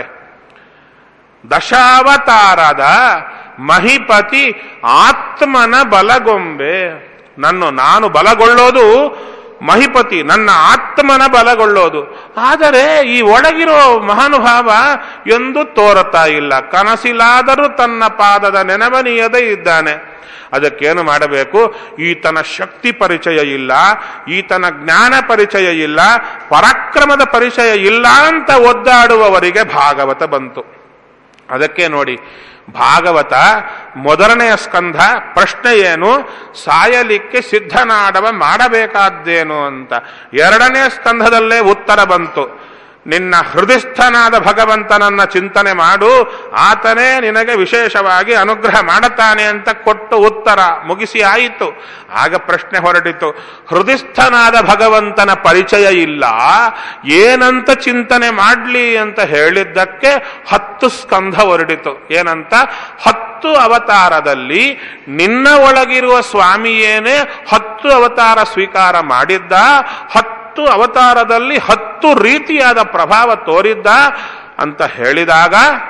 ದಶಾವತಾರದ ಮಹಿಪತಿ ಆತ್ಮನ ಬಲಗೊಂಬೆ ನನ್ನ ನಾನು ಬಲಗೊಳ್ಳೋದು ಮಹಿಪತಿ ನನ್ನ ಆತ್ಮನ ಬಲಗೊಳ್ಳೋದು ಆದರೆ ಈ ಒಳಗಿರೋ ಮಹಾನುಭಾವ ಎಂದು ತೋರುತ್ತಾ ಇಲ್ಲ ಕನಸಿಲಾದರೂ ತನ್ನ ಪಾದದ ನೆನವನಿಯದೇ ಇದ್ದಾನೆ ಅದಕ್ಕೇನು ಮಾಡಬೇಕು ಈತನ ಶಕ್ತಿ ಪರಿಚಯ ಇಲ್ಲ ಈತನ ಜ್ಞಾನ ಪರಿಚಯ ಇಲ್ಲ ಪರಾಕ್ರಮದ ಪರಿಚಯ ಇಲ್ಲ ಅಂತ ಒದ್ದಾಡುವವರಿಗೆ ಭಾಗವತ ಬಂತು ಅದಕ್ಕೆ ನೋಡಿ ಭಾಗವತ ಮೊದಲನೆಯ ಸ್ಕಂಧ ಪ್ರಶ್ನೆ ಏನು ಸಾಯಲಿಕ್ಕೆ ಸಿದ್ಧನಾಡವ ಮಾಡಬೇಕಾದ್ದೇನು ಅಂತ ಎರಡನೇ ಸ್ಕಂಧದಲ್ಲೇ ಉತ್ತರ ಬಂತು ನಿನ್ನ ಹೃದಯಸ್ಥನಾದ ಭಗವಂತನನ್ನ ಚಿಂತನೆ ಮಾಡು ಆತನೇ ನಿನಗೆ ವಿಶೇಷವಾಗಿ ಅನುಗ್ರಹ ಮಾಡುತ್ತಾನೆ ಅಂತ ಕೊಟ್ಟು ಉತ್ತರ ಮುಗಿಸಿ ಆಯಿತು ಆಗ ಪ್ರಶ್ನೆ ಹೊರಟಿತು ಹೃದಯಸ್ಥನಾದ ಭಗವಂತನ ಪರಿಚಯ ಇಲ್ಲ ಏನಂತ ಚಿಂತನೆ ಮಾಡಲಿ ಅಂತ ಹೇಳಿದ್ದಕ್ಕೆ ಹತ್ತು ಸ್ಕಂಧ ಹೊರಡಿತು ಏನಂತ ಹತ್ತು ಅವತಾರದಲ್ಲಿ ನಿನ್ನ ಒಳಗಿರುವ ಸ್ವಾಮಿಯೇನೆ ಹತ್ತು ಅವತಾರ ಸ್ವೀಕಾರ ಮಾಡಿದ್ದ ಹತ್ತು ಹತ್ತು ಅವತಾರದಲ್ಲಿ ಹತ್ತು ರೀತಿಯಾದ ಪ್ರಭಾವ ತೋರಿದ್ದ ಅಂತ ಹೇಳಿದಾಗ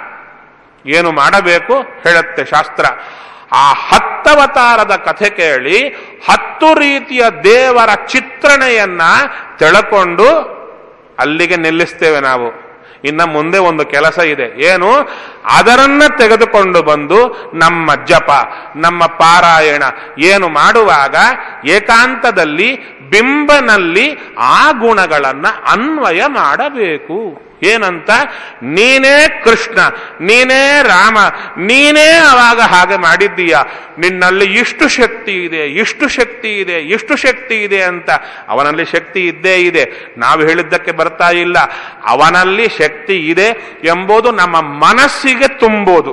ಏನು ಮಾಡಬೇಕು ಹೇಳುತ್ತೆ ಶಾಸ್ತ್ರ ಆ ಹತ್ತವತಾರದ ಕಥೆ ಕೇಳಿ ಹತ್ತು ರೀತಿಯ ದೇವರ ಚಿತ್ರಣೆಯನ್ನ ತಿಳ್ಕೊಂಡು ಅಲ್ಲಿಗೆ ನಿಲ್ಲಿಸ್ತೇವೆ ನಾವು ಇನ್ನ ಮುಂದೆ ಒಂದು ಕೆಲಸ ಇದೆ ಏನು ಅದರನ್ನ ತೆಗೆದುಕೊಂಡು ಬಂದು ನಮ್ಮ ಜಪ ನಮ್ಮ ಪಾರಾಯಣ ಏನು ಮಾಡುವಾಗ ಏಕಾಂತದಲ್ಲಿ ಬಿಂಬನಲ್ಲಿ ಆ ಗುಣಗಳನ್ನ ಅನ್ವಯ ಮಾಡಬೇಕು ಏನಂತ ನೀನೇ ಕೃಷ್ಣ ನೀನೇ ರಾಮ ನೀನೇ ಅವಾಗ ಹಾಗೆ ಮಾಡಿದ್ದೀಯ ನಿನ್ನಲ್ಲಿ ಇಷ್ಟು ಶಕ್ತಿ ಇದೆ ಇಷ್ಟು ಶಕ್ತಿ ಇದೆ ಇಷ್ಟು ಶಕ್ತಿ ಇದೆ ಅಂತ ಅವನಲ್ಲಿ ಶಕ್ತಿ ಇದ್ದೇ ಇದೆ ನಾವು ಹೇಳಿದ್ದಕ್ಕೆ ಬರ್ತಾ ಇಲ್ಲ ಅವನಲ್ಲಿ ಶಕ್ತಿ ಇದೆ ಎಂಬುದು ನಮ್ಮ ಮನಸ್ಸಿಗೆ ತುಂಬೋದು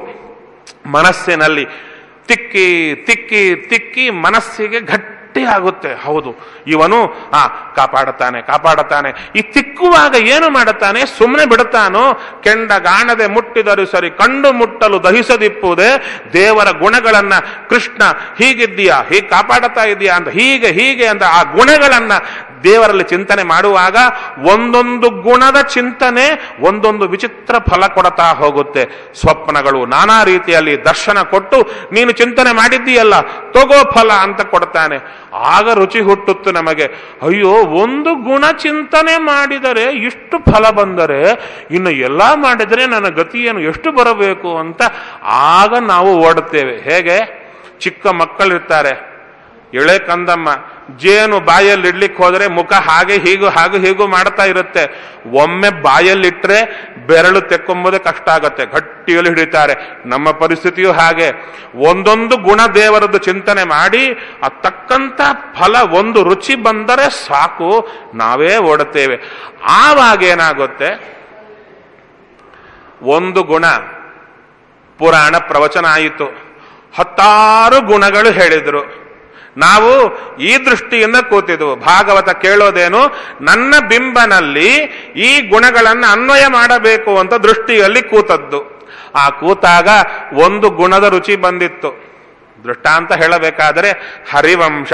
ಮನಸ್ಸಿನಲ್ಲಿ ತಿಕ್ಕಿ ತಿಕ್ಕಿ ತಿಕ್ಕಿ ಮನಸ್ಸಿಗೆ ಗಟ್ಟಿ ಆಗುತ್ತೆ ಹೌದು ಇವನು ಆ ಕಾಪಾಡುತ್ತಾನೆ ಕಾಪಾಡುತ್ತಾನೆ ಈ ತಿಕ್ಕುವಾಗ ಏನು ಮಾಡುತ್ತಾನೆ ಸುಮ್ಮನೆ ಬಿಡುತ್ತಾನೋ ಕೆಂಡ ಗಾಣದೆ ಮುಟ್ಟಿದರು ಸರಿ ಕಂಡು ಮುಟ್ಟಲು ದಹಿಸದಿಪ್ಪುವುದೇ ದೇವರ ಗುಣಗಳನ್ನ ಕೃಷ್ಣ ಹೀಗಿದ್ದೀಯಾ ಹೀಗೆ ಕಾಪಾಡುತ್ತಾ ಇದೆಯಾ ಅಂತ ಹೀಗೆ ಹೀಗೆ ಅಂತ ಆ ಗುಣಗಳನ್ನ ದೇವರಲ್ಲಿ ಚಿಂತನೆ ಮಾಡುವಾಗ ಒಂದೊಂದು ಗುಣದ ಚಿಂತನೆ ಒಂದೊಂದು ವಿಚಿತ್ರ ಫಲ ಕೊಡ್ತಾ ಹೋಗುತ್ತೆ ಸ್ವಪ್ನಗಳು ನಾನಾ ರೀತಿಯಲ್ಲಿ ದರ್ಶನ ಕೊಟ್ಟು ನೀನು ಚಿಂತನೆ ಮಾಡಿದ್ದೀಯಲ್ಲ ತಗೋ ಫಲ ಅಂತ ಕೊಡ್ತಾನೆ ಆಗ ರುಚಿ ಹುಟ್ಟುತ್ತು ನಮಗೆ ಅಯ್ಯೋ ಒಂದು ಗುಣ ಚಿಂತನೆ ಮಾಡಿದರೆ ಇಷ್ಟು ಫಲ ಬಂದರೆ ಇನ್ನು ಎಲ್ಲ ಮಾಡಿದರೆ ನನ್ನ ಗತಿ ಏನು ಎಷ್ಟು ಬರಬೇಕು ಅಂತ ಆಗ ನಾವು ಓಡುತ್ತೇವೆ ಹೇಗೆ ಚಿಕ್ಕ ಮಕ್ಕಳಿರ್ತಾರೆ ಎಳೆ ಕಂದಮ್ಮ ಜೇನು ಬಾಯಲ್ಲಿ ಇಡ್ಲಿಕ್ಕೆ ಹೋದ್ರೆ ಮುಖ ಹಾಗೆ ಹೀಗೂ ಹಾಗೂ ಹೀಗೂ ಮಾಡ್ತಾ ಇರುತ್ತೆ ಒಮ್ಮೆ ಬಾಯಲ್ಲಿಟ್ರೆ ಬೆರಳು ತೆಕ್ಕೊಂಬೋದೇ ಕಷ್ಟ ಆಗತ್ತೆ ಗಟ್ಟಿಯಲ್ಲಿ ಹಿಡಿತಾರೆ ನಮ್ಮ ಪರಿಸ್ಥಿತಿಯು ಹಾಗೆ ಒಂದೊಂದು ಗುಣ ದೇವರದ್ದು ಚಿಂತನೆ ಮಾಡಿ ಆ ತಕ್ಕಂತ ಫಲ ಒಂದು ರುಚಿ ಬಂದರೆ ಸಾಕು ನಾವೇ ಓಡುತ್ತೇವೆ ಆವಾಗ ಏನಾಗುತ್ತೆ ಒಂದು ಗುಣ ಪುರಾಣ ಪ್ರವಚನ ಆಯಿತು ಹತ್ತಾರು ಗುಣಗಳು ಹೇಳಿದರು ನಾವು ಈ ದೃಷ್ಟಿಯಿಂದ ಕೂತಿದ್ವು ಭಾಗವತ ಕೇಳೋದೇನು ನನ್ನ ಬಿಂಬನಲ್ಲಿ ಈ ಗುಣಗಳನ್ನು ಅನ್ವಯ ಮಾಡಬೇಕು ಅಂತ ದೃಷ್ಟಿಯಲ್ಲಿ ಕೂತದ್ದು ಆ ಕೂತಾಗ ಒಂದು ಗುಣದ ರುಚಿ ಬಂದಿತ್ತು ದೃಷ್ಟಾಂತ ಹೇಳಬೇಕಾದರೆ ಹರಿವಂಶ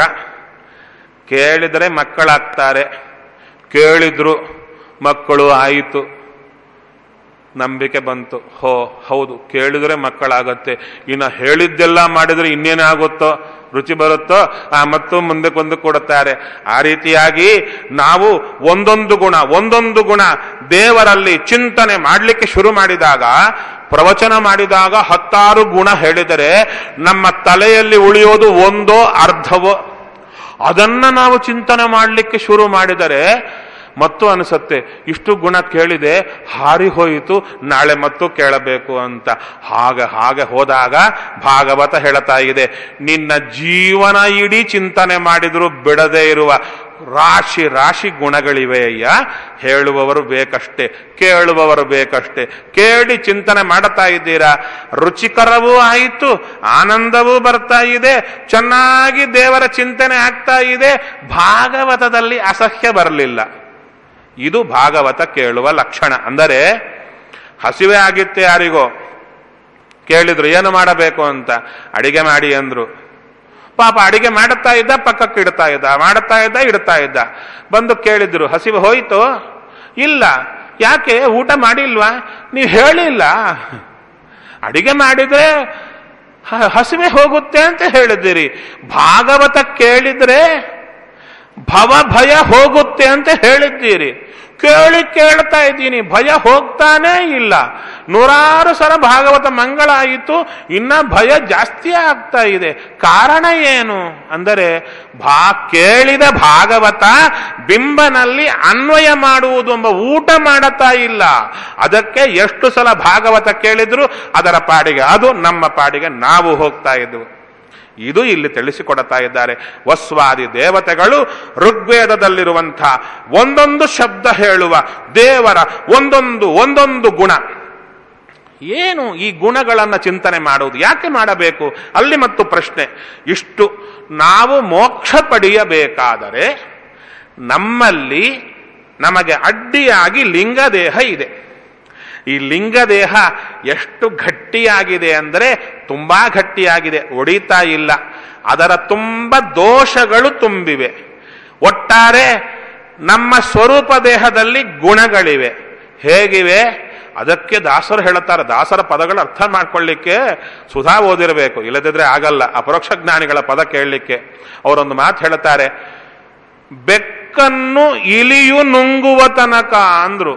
ಕೇಳಿದರೆ ಮಕ್ಕಳಾಗ್ತಾರೆ ಕೇಳಿದ್ರು ಮಕ್ಕಳು ಆಯಿತು ನಂಬಿಕೆ ಬಂತು ಹೋ ಹೌದು ಕೇಳಿದ್ರೆ ಮಕ್ಕಳಾಗತ್ತೆ ಇನ್ನು ಹೇಳಿದ್ದೆಲ್ಲ ಮಾಡಿದ್ರೆ ಇನ್ನೇನಾಗುತ್ತೋ ರುಚಿ ಬರುತ್ತೋ ಆ ಮತ್ತು ಮುಂದೆ ಕೊಂದು ಕೊಡುತ್ತಾರೆ ಆ ರೀತಿಯಾಗಿ ನಾವು ಒಂದೊಂದು ಗುಣ ಒಂದೊಂದು ಗುಣ ದೇವರಲ್ಲಿ ಚಿಂತನೆ ಮಾಡಲಿಕ್ಕೆ ಶುರು ಮಾಡಿದಾಗ ಪ್ರವಚನ ಮಾಡಿದಾಗ ಹತ್ತಾರು ಗುಣ ಹೇಳಿದರೆ ನಮ್ಮ ತಲೆಯಲ್ಲಿ ಉಳಿಯೋದು ಒಂದೋ ಅರ್ಧವೋ ಅದನ್ನ ನಾವು ಚಿಂತನೆ ಮಾಡಲಿಕ್ಕೆ ಶುರು ಮಾಡಿದರೆ ಮತ್ತು ಅನಿಸುತ್ತೆ ಇಷ್ಟು ಗುಣ ಕೇಳಿದೆ ಹಾರಿ ಹೋಯಿತು ನಾಳೆ ಮತ್ತು ಕೇಳಬೇಕು ಅಂತ ಹಾಗೆ ಹಾಗೆ ಹೋದಾಗ ಭಾಗವತ ಹೇಳ್ತಾ ಇದೆ ನಿನ್ನ ಜೀವನ ಇಡೀ ಚಿಂತನೆ ಮಾಡಿದ್ರು ಬಿಡದೇ ಇರುವ ರಾಶಿ ರಾಶಿ ಗುಣಗಳಿವೆ ಅಯ್ಯ ಹೇಳುವವರು ಬೇಕಷ್ಟೇ ಕೇಳುವವರು ಬೇಕಷ್ಟೇ ಕೇಳಿ ಚಿಂತನೆ ಮಾಡುತ್ತಾ ಇದ್ದೀರಾ ರುಚಿಕರವೂ ಆಯಿತು ಆನಂದವೂ ಬರ್ತಾ ಇದೆ ಚೆನ್ನಾಗಿ ದೇವರ ಚಿಂತನೆ ಆಗ್ತಾ ಇದೆ ಭಾಗವತದಲ್ಲಿ ಅಸಹ್ಯ ಬರಲಿಲ್ಲ ಇದು ಭಾಗವತ ಕೇಳುವ ಲಕ್ಷಣ ಅಂದರೆ ಹಸಿವೆ ಆಗಿತ್ತೆ ಯಾರಿಗೋ ಕೇಳಿದ್ರು ಏನು ಮಾಡಬೇಕು ಅಂತ ಅಡಿಗೆ ಮಾಡಿ ಅಂದ್ರು ಪಾಪ ಅಡಿಗೆ ಮಾಡುತ್ತಾ ಇದ್ದ ಪಕ್ಕಕ್ಕೆ ಇಡ್ತಾ ಇದ್ದ ಮಾಡುತ್ತಾ ಇದ್ದ ಇಡ್ತಾ ಇದ್ದ ಬಂದು ಕೇಳಿದ್ರು ಹಸಿವೆ ಹೋಯ್ತು ಇಲ್ಲ ಯಾಕೆ ಊಟ ಮಾಡಿಲ್ವಾ ನೀವು ಹೇಳಿಲ್ಲ ಅಡಿಗೆ ಮಾಡಿದ್ರೆ ಹ- ಹಸಿವೆ ಹೋಗುತ್ತೆ ಅಂತ ಹೇಳಿದ್ದೀರಿ ಭಾಗವತ ಕೇಳಿದ್ರೆ ಭವ ಭಯ ಹೋಗುತ್ತೆ ಅಂತ ಹೇಳಿದ್ದೀರಿ ಕೇಳಿ ಕೇಳ್ತಾ ಇದ್ದೀನಿ ಭಯ ಹೋಗ್ತಾನೇ ಇಲ್ಲ ನೂರಾರು ಸಲ ಭಾಗವತ ಮಂಗಳ ಆಯಿತು ಇನ್ನ ಭಯ ಜಾಸ್ತಿ ಆಗ್ತಾ ಇದೆ ಕಾರಣ ಏನು ಅಂದರೆ ಭಾ ಕೇಳಿದ ಭಾಗವತ ಬಿಂಬನಲ್ಲಿ ಅನ್ವಯ ಮಾಡುವುದು ಎಂಬ ಊಟ ಮಾಡುತ್ತಾ ಇಲ್ಲ ಅದಕ್ಕೆ ಎಷ್ಟು ಸಲ ಭಾಗವತ ಕೇಳಿದ್ರು ಅದರ ಪಾಡಿಗೆ ಅದು ನಮ್ಮ ಪಾಡಿಗೆ ನಾವು ಹೋಗ್ತಾ ಇದ್ವು ಇದು ಇಲ್ಲಿ ತಿಳಿಸಿಕೊಡುತ್ತಾ ಇದ್ದಾರೆ ವಸ್ವಾದಿ ದೇವತೆಗಳು ಋಗ್ವೇದದಲ್ಲಿರುವಂಥ ಒಂದೊಂದು ಶಬ್ದ ಹೇಳುವ ದೇವರ ಒಂದೊಂದು ಒಂದೊಂದು ಗುಣ ಏನು ಈ ಗುಣಗಳನ್ನು ಚಿಂತನೆ ಮಾಡುವುದು ಯಾಕೆ ಮಾಡಬೇಕು ಅಲ್ಲಿ ಮತ್ತು ಪ್ರಶ್ನೆ ಇಷ್ಟು ನಾವು ಮೋಕ್ಷ ಪಡೆಯಬೇಕಾದರೆ ನಮ್ಮಲ್ಲಿ ನಮಗೆ ಅಡ್ಡಿಯಾಗಿ ಲಿಂಗದೇಹ ಇದೆ ಈ ಲಿಂಗದೇಹ ಎಷ್ಟು ಗಟ್ಟಿಯಾಗಿದೆ ಅಂದರೆ ತುಂಬಾ ಗಟ್ಟಿಯಾಗಿದೆ ಒಡಿತಾ ಇಲ್ಲ ಅದರ ತುಂಬ ದೋಷಗಳು ತುಂಬಿವೆ ಒಟ್ಟಾರೆ ನಮ್ಮ ಸ್ವರೂಪ ದೇಹದಲ್ಲಿ ಗುಣಗಳಿವೆ ಹೇಗಿವೆ ಅದಕ್ಕೆ ದಾಸರು ಹೇಳುತ್ತಾರೆ ದಾಸರ ಪದಗಳು ಅರ್ಥ ಮಾಡ್ಕೊಳ್ಳಿಕ್ಕೆ ಸುಧಾ ಓದಿರಬೇಕು ಇಲ್ಲದಿದ್ರೆ ಆಗಲ್ಲ ಅಪರೋಕ್ಷ ಜ್ಞಾನಿಗಳ ಪದ ಕೇಳಲಿಕ್ಕೆ ಅವರೊಂದು ಮಾತು ಹೇಳುತ್ತಾರೆ ಬೆಕ್ಕನ್ನು ಇಲಿಯು ನುಂಗುವ ತನಕ ಅಂದ್ರು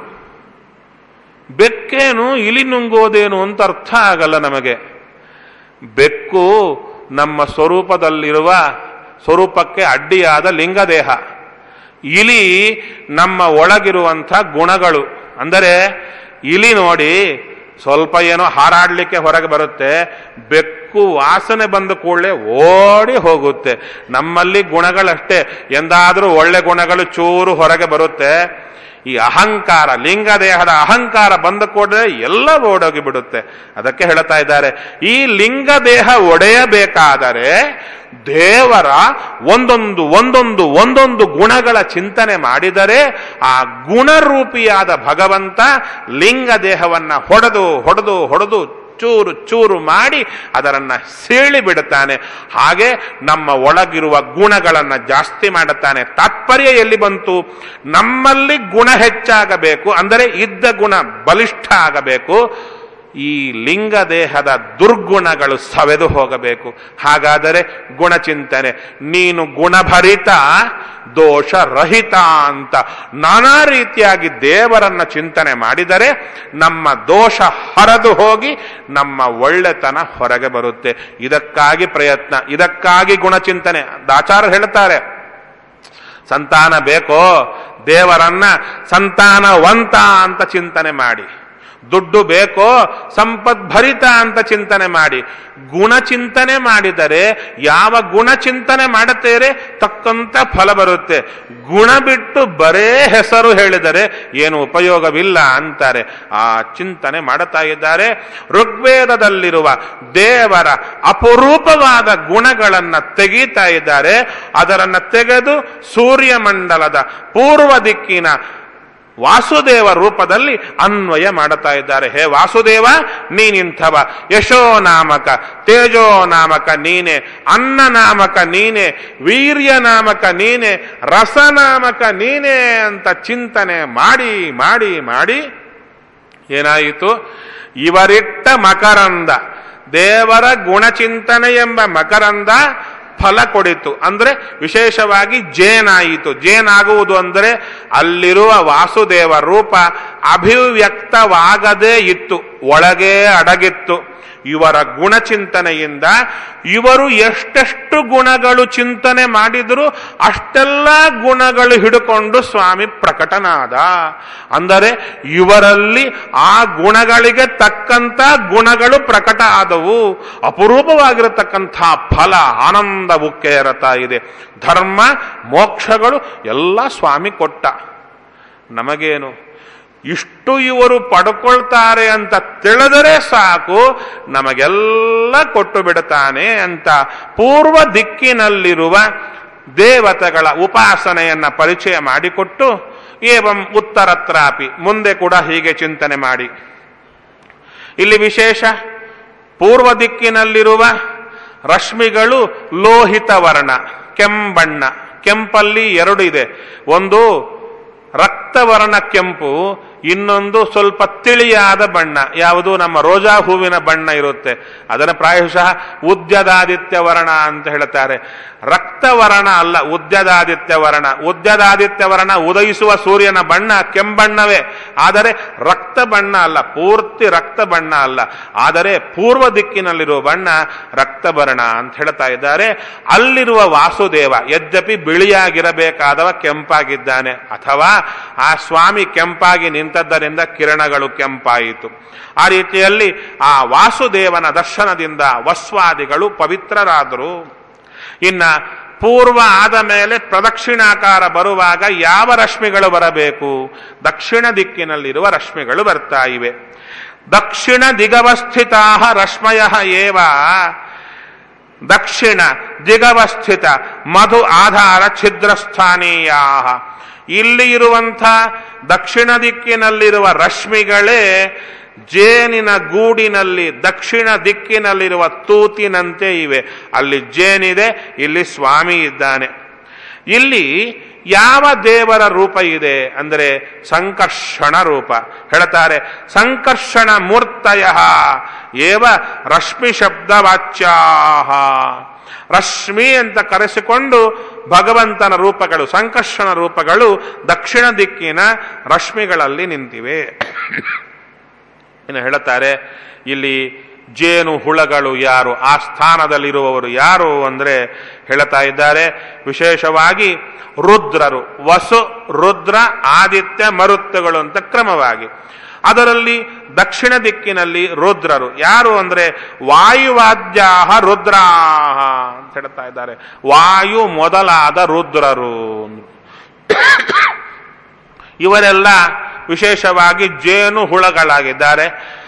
ಬೆಕ್ಕೇನು ಇಲಿ ನುಂಗೋದೇನು ಅಂತ ಅರ್ಥ ಆಗಲ್ಲ ನಮಗೆ ಬೆಕ್ಕು ನಮ್ಮ ಸ್ವರೂಪದಲ್ಲಿರುವ ಸ್ವರೂಪಕ್ಕೆ ಅಡ್ಡಿಯಾದ ಲಿಂಗದೇಹ ಇಲಿ ನಮ್ಮ ಒಳಗಿರುವಂಥ ಗುಣಗಳು ಅಂದರೆ ಇಲಿ ನೋಡಿ ಸ್ವಲ್ಪ ಏನೋ ಹಾರಾಡ್ಲಿಕ್ಕೆ ಹೊರಗೆ ಬರುತ್ತೆ ಬೆಕ್ಕು ವಾಸನೆ ಬಂದ ಕೂಡಲೇ ಓಡಿ ಹೋಗುತ್ತೆ ನಮ್ಮಲ್ಲಿ ಗುಣಗಳಷ್ಟೇ ಎಂದಾದರೂ ಒಳ್ಳೆ ಗುಣಗಳು ಚೂರು ಹೊರಗೆ ಬರುತ್ತೆ ಈ ಅಹಂಕಾರ ಲಿಂಗದೇಹದ ಅಹಂಕಾರ ಬಂದ ಕೂಡಲೇ ಎಲ್ಲ ಓಡೋಗಿ ಬಿಡುತ್ತೆ ಅದಕ್ಕೆ ಹೇಳ್ತಾ ಇದ್ದಾರೆ ಈ ಲಿಂಗದೇಹ ಒಡೆಯಬೇಕಾದರೆ ದೇವರ ಒಂದೊಂದು ಒಂದೊಂದು ಒಂದೊಂದು ಗುಣಗಳ ಚಿಂತನೆ ಮಾಡಿದರೆ ಆ ಗುಣರೂಪಿಯಾದ ಭಗವಂತ ಲಿಂಗ ದೇಹವನ್ನ ಹೊಡೆದು ಹೊಡೆದು ಹೊಡೆದು ಚೂರು ಚೂರು ಮಾಡಿ ಅದರನ್ನ ಸೀಳಿ ಬಿಡುತ್ತಾನೆ ಹಾಗೆ ನಮ್ಮ ಒಳಗಿರುವ ಗುಣಗಳನ್ನು ಜಾಸ್ತಿ ಮಾಡುತ್ತಾನೆ ತಾತ್ಪರ್ಯ ಎಲ್ಲಿ ಬಂತು ನಮ್ಮಲ್ಲಿ ಗುಣ ಹೆಚ್ಚಾಗಬೇಕು ಅಂದರೆ ಇದ್ದ ಗುಣ ಬಲಿಷ್ಠ ಆಗಬೇಕು ಈ ಲಿಂಗ ದೇಹದ ದುರ್ಗುಣಗಳು ಸವೆದು ಹೋಗಬೇಕು ಹಾಗಾದರೆ ಗುಣಚಿಂತನೆ ನೀನು ಗುಣಭರಿತ ದೋಷ ರಹಿತ ಅಂತ ನಾನಾ ರೀತಿಯಾಗಿ ದೇವರನ್ನ ಚಿಂತನೆ ಮಾಡಿದರೆ ನಮ್ಮ ದೋಷ ಹರಿದು ಹೋಗಿ ನಮ್ಮ ಒಳ್ಳೆತನ ಹೊರಗೆ ಬರುತ್ತೆ ಇದಕ್ಕಾಗಿ ಪ್ರಯತ್ನ ಇದಕ್ಕಾಗಿ ಗುಣಚಿಂತನೆ ದಾಚಾರ ಹೇಳ್ತಾರೆ ಸಂತಾನ ಬೇಕೋ ದೇವರನ್ನ ಸಂತಾನವಂತ ಅಂತ ಚಿಂತನೆ ಮಾಡಿ ದುಡ್ಡು ಬೇಕೋ ಸಂಪದ್ಭರಿತ ಅಂತ ಚಿಂತನೆ ಮಾಡಿ ಗುಣ ಚಿಂತನೆ ಮಾಡಿದರೆ ಯಾವ ಗುಣ ಚಿಂತನೆ ಮಾಡುತ್ತೇರೆ ತಕ್ಕಂತ ಫಲ ಬರುತ್ತೆ ಗುಣ ಬಿಟ್ಟು ಬರೇ ಹೆಸರು ಹೇಳಿದರೆ ಏನು ಉಪಯೋಗವಿಲ್ಲ ಅಂತಾರೆ ಆ ಚಿಂತನೆ ಮಾಡುತ್ತಾ ಇದ್ದಾರೆ ಋಗ್ವೇದದಲ್ಲಿರುವ ದೇವರ ಅಪರೂಪವಾದ ಗುಣಗಳನ್ನು ತೆಗೀತಾ ಇದ್ದಾರೆ ಅದರನ್ನ ತೆಗೆದು ಸೂರ್ಯಮಂಡಲದ ಪೂರ್ವ ದಿಕ್ಕಿನ ವಾಸುದೇವ ರೂಪದಲ್ಲಿ ಅನ್ವಯ ಮಾಡುತ್ತಾ ಇದ್ದಾರೆ ಹೇ ವಾಸುದೇವ ನೀನಿಂಥವ ಯಶೋ ನಾಮಕ ತೇಜೋ ನಾಮಕ ನೀನೆ ಅನ್ನ ನಾಮಕ ನೀನೆ ವೀರ್ಯ ನಾಮಕ ನೀನೆ ರಸನಾಮಕ ನೀನೆ ಅಂತ ಚಿಂತನೆ ಮಾಡಿ ಮಾಡಿ ಮಾಡಿ ಏನಾಯಿತು ಇವರಿಟ್ಟ ಮಕರಂದ ದೇವರ ಗುಣಚಿಂತನೆ ಎಂಬ ಮಕರಂದ ಫಲ ಕೊಡಿತು ಅಂದ್ರೆ ವಿಶೇಷವಾಗಿ ಜೇನಾಯಿತು ಜೇನಾಗುವುದು ಅಂದರೆ ಅಲ್ಲಿರುವ ವಾಸುದೇವ ರೂಪ ಅಭಿವ್ಯಕ್ತವಾಗದೇ ಇತ್ತು ಒಳಗೇ ಅಡಗಿತ್ತು ಇವರ ಗುಣಚಿಂತನೆಯಿಂದ ಇವರು ಎಷ್ಟೆಷ್ಟು ಗುಣಗಳು ಚಿಂತನೆ ಮಾಡಿದರೂ ಅಷ್ಟೆಲ್ಲ ಗುಣಗಳು ಹಿಡುಕೊಂಡು ಸ್ವಾಮಿ ಪ್ರಕಟನಾದ ಅಂದರೆ ಇವರಲ್ಲಿ ಆ ಗುಣಗಳಿಗೆ ತಕ್ಕಂತ ಗುಣಗಳು ಪ್ರಕಟ ಆದವು ಅಪರೂಪವಾಗಿರತಕ್ಕಂಥ ಫಲ ಆನಂದ ಉಕ್ಕೇರತಾ ಇದೆ ಧರ್ಮ ಮೋಕ್ಷಗಳು ಎಲ್ಲ ಸ್ವಾಮಿ ಕೊಟ್ಟ ನಮಗೇನು ಇಷ್ಟು ಇವರು ಪಡ್ಕೊಳ್ತಾರೆ ಅಂತ ತಿಳಿದರೆ ಸಾಕು ನಮಗೆಲ್ಲ ಕೊಟ್ಟು ಬಿಡುತ್ತಾನೆ ಅಂತ ಪೂರ್ವ ದಿಕ್ಕಿನಲ್ಲಿರುವ ದೇವತೆಗಳ ಉಪಾಸನೆಯನ್ನ ಪರಿಚಯ ಮಾಡಿಕೊಟ್ಟು ಏವಂ ಉತ್ತರತ್ರಾಪಿ ಮುಂದೆ ಕೂಡ ಹೀಗೆ ಚಿಂತನೆ ಮಾಡಿ ಇಲ್ಲಿ ವಿಶೇಷ ಪೂರ್ವ ದಿಕ್ಕಿನಲ್ಲಿರುವ ರಶ್ಮಿಗಳು ಲೋಹಿತ ವರ್ಣ ಕೆಂಬಣ್ಣ ಕೆಂಪಲ್ಲಿ ಎರಡು ಇದೆ ಒಂದು ರಕ್ತವರ್ಣ ಕೆಂಪು ಇನ್ನೊಂದು ಸ್ವಲ್ಪ ತಿಳಿಯಾದ ಬಣ್ಣ ಯಾವುದು ನಮ್ಮ ರೋಜಾ ಹೂವಿನ ಬಣ್ಣ ಇರುತ್ತೆ ಅದನ್ನು ಪ್ರಾಯಶಃ ಉದ್ಯದಾದಿತ್ಯ ವರ್ಣ ಅಂತ ಹೇಳ್ತಾರೆ ರಕ್ತವರ್ಣ ಅಲ್ಲ ಉದ್ಯದಾದಿತ್ಯ ವರ್ಣ ಉದ್ಯದಾದಿತ್ಯ ವರ್ಣ ಉದಯಿಸುವ ಸೂರ್ಯನ ಬಣ್ಣ ಕೆಂಬಣ್ಣವೇ ಆದರೆ ರಕ್ತ ಬಣ್ಣ ಅಲ್ಲ ಪೂರ್ತಿ ರಕ್ತ ಬಣ್ಣ ಅಲ್ಲ ಆದರೆ ಪೂರ್ವ ದಿಕ್ಕಿನಲ್ಲಿರುವ ಬಣ್ಣ ರಕ್ತವರ್ಣ ಅಂತ ಹೇಳ್ತಾ ಇದ್ದಾರೆ ಅಲ್ಲಿರುವ ವಾಸುದೇವ ಯದ್ಯಪಿ ಬಿಳಿಯಾಗಿರಬೇಕಾದವ ಕೆಂಪಾಗಿದ್ದಾನೆ ಅಥವಾ ಆ ಸ್ವಾಮಿ ಕೆಂಪಾಗಿ ನಿಂತದ್ದರಿಂದ ಕಿರಣಗಳು ಕೆಂಪಾಯಿತು ಆ ರೀತಿಯಲ್ಲಿ ಆ ವಾಸುದೇವನ ದರ್ಶನದಿಂದ ವಸ್ವಾದಿಗಳು ಪವಿತ್ರರಾದರು ಇನ್ನ ಪೂರ್ವ ಆದ ಮೇಲೆ ಪ್ರದಕ್ಷಿಣಾಕಾರ ಬರುವಾಗ ಯಾವ ರಶ್ಮಿಗಳು ಬರಬೇಕು ದಕ್ಷಿಣ ದಿಕ್ಕಿನಲ್ಲಿರುವ ರಶ್ಮಿಗಳು ಬರ್ತಾ ಇವೆ ದಕ್ಷಿಣ ದಿಗವಸ್ಥಿತಾ ರಶ್ಮಯ ಏವ ದಕ್ಷಿಣ ದಿಗವಸ್ಥಿತ ಮಧು ಆಧಾರ ಛಿದ್ರಸ್ಥಾನೀಯ ಇಲ್ಲಿ ಇರುವಂಥ ದಕ್ಷಿಣ ದಿಕ್ಕಿನಲ್ಲಿರುವ ರಶ್ಮಿಗಳೇ ಜೇನಿನ ಗೂಡಿನಲ್ಲಿ ದಕ್ಷಿಣ ದಿಕ್ಕಿನಲ್ಲಿರುವ ತೂತಿನಂತೆ ಇವೆ ಅಲ್ಲಿ ಜೇನಿದೆ ಇಲ್ಲಿ ಸ್ವಾಮಿ ಇದ್ದಾನೆ ಇಲ್ಲಿ ಯಾವ ದೇವರ ರೂಪ ಇದೆ ಅಂದರೆ ಸಂಕರ್ಷಣ ರೂಪ ಹೇಳ್ತಾರೆ ಸಂಕರ್ಷಣ ಮೂರ್ತಯ ಏವ ರಶ್ಮಿ ಶಬ್ದವಾಚ್ಯಾ ರಶ್ಮಿ ಅಂತ ಕರೆಸಿಕೊಂಡು ಭಗವಂತನ ರೂಪಗಳು ಸಂಕರ್ಷಣ ರೂಪಗಳು ದಕ್ಷಿಣ ದಿಕ್ಕಿನ ರಶ್ಮಿಗಳಲ್ಲಿ ನಿಂತಿವೆ ಇನ್ನು ಹೇಳುತ್ತಾರೆ ಇಲ್ಲಿ ಜೇನು ಹುಳಗಳು ಯಾರು ಆ ಸ್ಥಾನದಲ್ಲಿರುವವರು ಯಾರು ಅಂದರೆ ಹೇಳ್ತಾ ಇದ್ದಾರೆ ವಿಶೇಷವಾಗಿ ರುದ್ರರು ವಸು ರುದ್ರ ಆದಿತ್ಯ ಮರುತ್ತಗಳು ಅಂತ ಕ್ರಮವಾಗಿ ಅದರಲ್ಲಿ ದಕ್ಷಿಣ ದಿಕ್ಕಿನಲ್ಲಿ ರುದ್ರರು ಯಾರು ಅಂದ್ರೆ ವಾಯುವಾದ್ಯಾಹ ರುದ್ರಾಹ ಅಂತ ಹೇಳ್ತಾ ಇದ್ದಾರೆ ವಾಯು ಮೊದಲಾದ ರುದ್ರರು ಇವರೆಲ್ಲ ವಿಶೇಷವಾಗಿ ಜೇನು ಹುಳಗಳಾಗಿದ್ದಾರೆ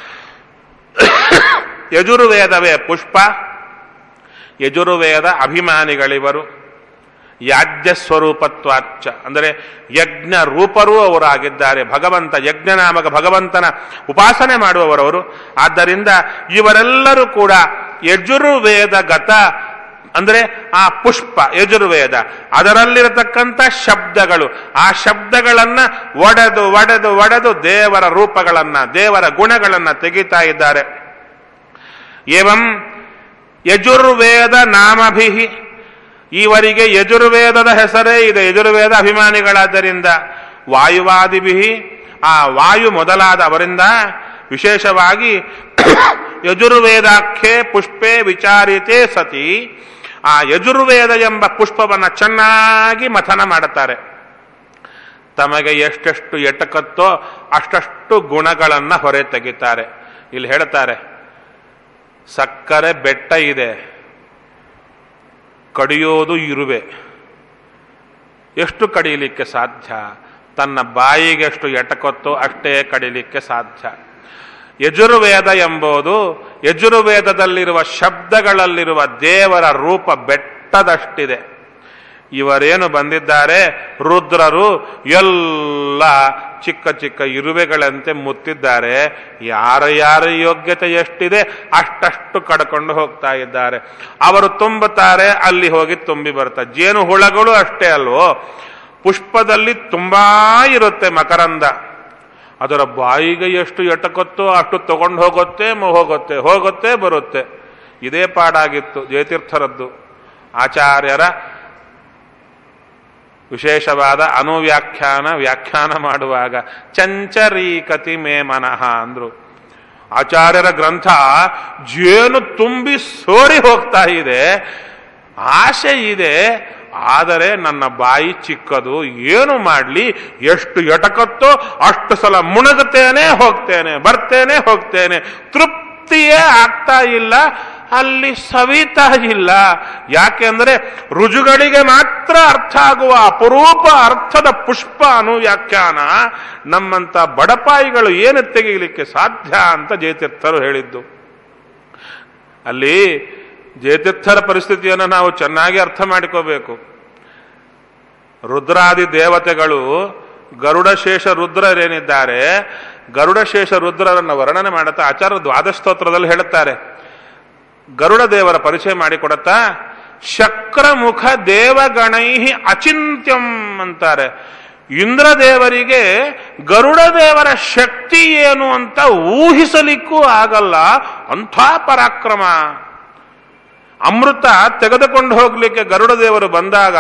ಯಜುರ್ವೇದವೇ ಪುಷ್ಪ ಯಜುರ್ವೇದ ಅಭಿಮಾನಿಗಳಿವರು ಯಾಜ್ಯ ಸ್ವರೂಪತ್ವಾಚ ಅಂದರೆ ಯಜ್ಞ ರೂಪರೂ ಅವರಾಗಿದ್ದಾರೆ ಭಗವಂತ ಯಜ್ಞನಾಮಕ ಭಗವಂತನ ಉಪಾಸನೆ ಮಾಡುವವರವರು ಆದ್ದರಿಂದ ಇವರೆಲ್ಲರೂ ಕೂಡ ಯಜುರ್ವೇದಗತ ಅಂದ್ರೆ ಆ ಪುಷ್ಪ ಯಜುರ್ವೇದ ಅದರಲ್ಲಿರತಕ್ಕಂಥ ಶಬ್ದಗಳು ಆ ಶಬ್ದಗಳನ್ನ ಒಡೆದು ಒಡೆದು ಒಡೆದು ದೇವರ ರೂಪಗಳನ್ನ ದೇವರ ಗುಣಗಳನ್ನ ತೆಗಿತಾ ಇದ್ದಾರೆ ಏವಂ ಯಜುರ್ವೇದ ನಾಮಭಿ ಇವರಿಗೆ ಯಜುರ್ವೇದದ ಹೆಸರೇ ಇದೆ ಯಜುರ್ವೇದ ಅಭಿಮಾನಿಗಳಾದ್ದರಿಂದ ವಾಯುವಾದಿಭಿ ಆ ವಾಯು ಮೊದಲಾದ ಅವರಿಂದ ವಿಶೇಷವಾಗಿ ಯಜುರ್ವೇದಾಖ್ಯೆ ಪುಷ್ಪೆ ವಿಚಾರಿತೆ ಸತಿ ಆ ಯಜುರ್ವೇದ ಎಂಬ ಪುಷ್ಪವನ್ನು ಚೆನ್ನಾಗಿ ಮಥನ ಮಾಡುತ್ತಾರೆ ತಮಗೆ ಎಷ್ಟೆಷ್ಟು ಎಟಕತ್ತೋ ಅಷ್ಟಷ್ಟು ಗುಣಗಳನ್ನು ಹೊರೆ ತೆಗಿತಾರೆ ಇಲ್ಲಿ ಹೇಳ್ತಾರೆ ಸಕ್ಕರೆ ಬೆಟ್ಟ ಇದೆ ಕಡಿಯೋದು ಇರುವೆ ಎಷ್ಟು ಕಡಿಯಲಿಕ್ಕೆ ಸಾಧ್ಯ ತನ್ನ ಬಾಯಿಗೆ ಎಷ್ಟು ಎಟಕೊತ್ತೋ ಅಷ್ಟೇ ಕಡಿಲಿಕ್ಕೆ ಸಾಧ್ಯ ಯಜುರ್ವೇದ ಎಂಬುದು ಯಜುರ್ವೇದದಲ್ಲಿರುವ ಶಬ್ದಗಳಲ್ಲಿರುವ ದೇವರ ರೂಪ ಬೆಟ್ಟದಷ್ಟಿದೆ ಇವರೇನು ಬಂದಿದ್ದಾರೆ ರುದ್ರರು ಎಲ್ಲ ಚಿಕ್ಕ ಚಿಕ್ಕ ಇರುವೆಗಳಂತೆ ಮುತ್ತಿದ್ದಾರೆ ಯಾರ ಯಾರ ಯೋಗ್ಯತೆ ಎಷ್ಟಿದೆ ಅಷ್ಟಷ್ಟು ಕಡ್ಕೊಂಡು ಹೋಗ್ತಾ ಇದ್ದಾರೆ ಅವರು ತುಂಬುತ್ತಾರೆ ಅಲ್ಲಿ ಹೋಗಿ ತುಂಬಿ ಬರ್ತಾರೆ ಜೇನು ಹುಳಗಳು ಅಷ್ಟೇ ಅಲ್ವೋ ಪುಷ್ಪದಲ್ಲಿ ತುಂಬಾ ಇರುತ್ತೆ ಮಕರಂದ ಅದರ ಬಾಯಿಗೆ ಎಷ್ಟು ಎಟಕತ್ತೋ ಅಷ್ಟು ತಗೊಂಡು ಹೋಗುತ್ತೆ ಹೋಗುತ್ತೆ ಹೋಗುತ್ತೆ ಬರುತ್ತೆ ಇದೇ ಪಾಡಾಗಿತ್ತು ಜಯತೀರ್ಥರದ್ದು ಆಚಾರ್ಯರ ವಿಶೇಷವಾದ ಅನುವ್ಯಾಖ್ಯಾನ ವ್ಯಾಖ್ಯಾನ ಮಾಡುವಾಗ ಚಂಚರೀಕತಿ ಮೇ ಮನಃ ಅಂದ್ರು ಆಚಾರ್ಯರ ಗ್ರಂಥ ಜೇನು ತುಂಬಿ ಸೋರಿ ಹೋಗ್ತಾ ಇದೆ ಆಸೆ ಇದೆ ಆದರೆ ನನ್ನ ಬಾಯಿ ಚಿಕ್ಕದು ಏನು ಮಾಡಲಿ ಎಷ್ಟು ಎಟಕತ್ತೋ ಅಷ್ಟು ಸಲ ಮುಣಗುತ್ತೇನೆ ಹೋಗ್ತೇನೆ ಬರ್ತೇನೆ ಹೋಗ್ತೇನೆ ತೃಪ್ತಿಯೇ ಆಗ್ತಾ ಇಲ್ಲ ಅಲ್ಲಿ ಸವಿತಾ ಇಲ್ಲ ಯಾಕೆಂದ್ರೆ ರುಜುಗಳಿಗೆ ಮಾತ್ರ ಅರ್ಥ ಆಗುವ ಅಪರೂಪ ಅರ್ಥದ ಪುಷ್ಪ ಅನು ವ್ಯಾಖ್ಯಾನ ನಮ್ಮಂತ ಬಡಪಾಯಿಗಳು ಏನು ತೆಗೆಯಲಿಕ್ಕೆ ಸಾಧ್ಯ ಅಂತ ಜಯತೀರ್ಥರು ಹೇಳಿದ್ದು ಅಲ್ಲಿ ಜಯತೀರ್ಥರ ಪರಿಸ್ಥಿತಿಯನ್ನು ನಾವು ಚೆನ್ನಾಗಿ ಅರ್ಥ ಮಾಡಿಕೋಬೇಕು ರುದ್ರಾದಿ ದೇವತೆಗಳು ಗರುಡಶೇಷ ರುದ್ರರೇನಿದ್ದಾರೆ ಗರುಡಶೇಷ ರುದ್ರರನ್ನು ವರ್ಣನೆ ಮಾಡುತ್ತಾ ಆಚಾರ್ಯ ದ್ವಾದಸ್ತೋತ್ರದಲ್ಲಿ ಹೇಳುತ್ತಾರೆ ಗರುಡ ದೇವರ ಪರಿಚಯ ಮಾಡಿಕೊಡುತ್ತಾ ಶಕ್ರಮುಖ ದೇವಗಣೈ ಅಚಿಂತ್ಯಂ ಅಂತಾರೆ ಇಂದ್ರದೇವರಿಗೆ ಗರುಡ ದೇವರ ಶಕ್ತಿ ಏನು ಅಂತ ಊಹಿಸಲಿಕ್ಕೂ ಆಗಲ್ಲ ಅಂಥ ಪರಾಕ್ರಮ ಅಮೃತ ತೆಗೆದುಕೊಂಡು ಹೋಗ್ಲಿಕ್ಕೆ ಗರುಡ ದೇವರು ಬಂದಾಗ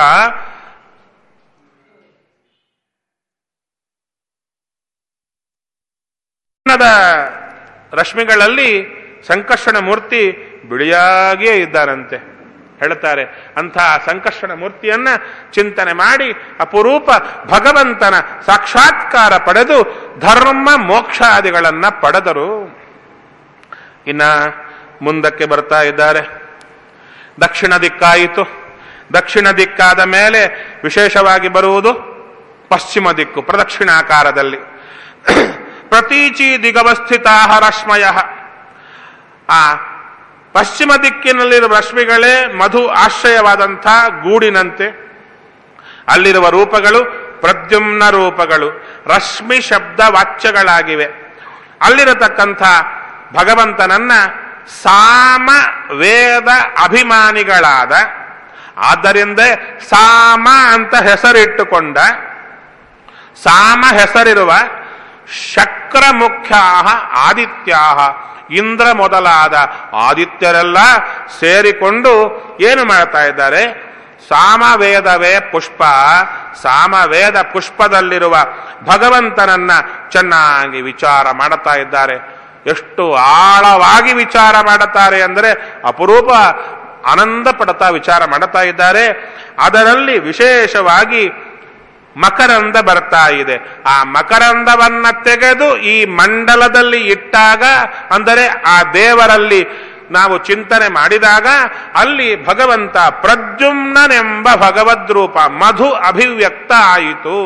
ರಶ್ಮಿಗಳಲ್ಲಿ ಸಂಕರ್ಷಣ ಮೂರ್ತಿ ಬಿಳಿಯಾಗಿಯೇ ಇದ್ದಾರಂತೆ ಹೇಳ್ತಾರೆ ಅಂತಹ ಸಂಕರ್ಷಣ ಮೂರ್ತಿಯನ್ನ ಚಿಂತನೆ ಮಾಡಿ ಅಪರೂಪ ಭಗವಂತನ ಸಾಕ್ಷಾತ್ಕಾರ ಪಡೆದು ಧರ್ಮ ಮೋಕ್ಷಾದಿಗಳನ್ನ ಪಡೆದರು ಇನ್ನ ಮುಂದಕ್ಕೆ ಬರ್ತಾ ಇದ್ದಾರೆ ದಕ್ಷಿಣ ದಿಕ್ಕಾಯಿತು ದಕ್ಷಿಣ ದಿಕ್ಕಾದ ಮೇಲೆ ವಿಶೇಷವಾಗಿ ಬರುವುದು ಪಶ್ಚಿಮ ದಿಕ್ಕು ಪ್ರದಕ್ಷಿಣಾಕಾರದಲ್ಲಿ ಪ್ರತೀಚಿ ದಿಗವಸ್ಥಿತಾ ರಶ್ಮಯ ಆ ಪಶ್ಚಿಮ ದಿಕ್ಕಿನಲ್ಲಿರುವ ರಶ್ಮಿಗಳೇ ಮಧು ಆಶ್ರಯವಾದಂಥ ಗೂಡಿನಂತೆ ಅಲ್ಲಿರುವ ರೂಪಗಳು ಪ್ರದ್ಯುಮ್ನ ರೂಪಗಳು ರಶ್ಮಿ ಶಬ್ದ ವಾಚ್ಯಗಳಾಗಿವೆ ಅಲ್ಲಿರತಕ್ಕಂಥ ಭಗವಂತನನ್ನ ಸಾಮ ವೇದ ಅಭಿಮಾನಿಗಳಾದ ಆದ್ದರಿಂದ ಸಾಮ ಅಂತ ಹೆಸರಿಟ್ಟುಕೊಂಡ ಸಾಮ ಹೆಸರಿರುವ ಶಕ್ರ ಮುಖ್ಯ ಆದಿತ್ಯ ಇಂದ್ರ ಮೊದಲಾದ ಆದಿತ್ಯರೆಲ್ಲ ಸೇರಿಕೊಂಡು ಏನು ಮಾಡ್ತಾ ಇದ್ದಾರೆ ಸಾಮವೇದವೇ ಪುಷ್ಪ ಸಾಮವೇದ ಪುಷ್ಪದಲ್ಲಿರುವ ಭಗವಂತನನ್ನ ಚೆನ್ನಾಗಿ ವಿಚಾರ ಮಾಡುತ್ತಾ ಇದ್ದಾರೆ ಎಷ್ಟು ಆಳವಾಗಿ ವಿಚಾರ ಮಾಡುತ್ತಾರೆ ಅಂದರೆ ಅಪರೂಪ ಆನಂದ ಪಡ್ತಾ ವಿಚಾರ ಮಾಡುತ್ತಾ ಇದ್ದಾರೆ ಅದರಲ್ಲಿ ವಿಶೇಷವಾಗಿ ಮಕರಂದ ಬರ್ತಾ ಇದೆ ಆ ಮಕರಂದವನ್ನ ತೆಗೆದು ಈ ಮಂಡಲದಲ್ಲಿ ಇಟ್ಟಾಗ ಅಂದರೆ ಆ ದೇವರಲ್ಲಿ ನಾವು ಚಿಂತನೆ ಮಾಡಿದಾಗ ಅಲ್ಲಿ ಭಗವಂತ ಪ್ರದ್ಯುಮ್ನೆಂಬ ಭಗವದ್ರೂಪ ಮಧು ಅಭಿವ್ಯಕ್ತ ಆಯಿತು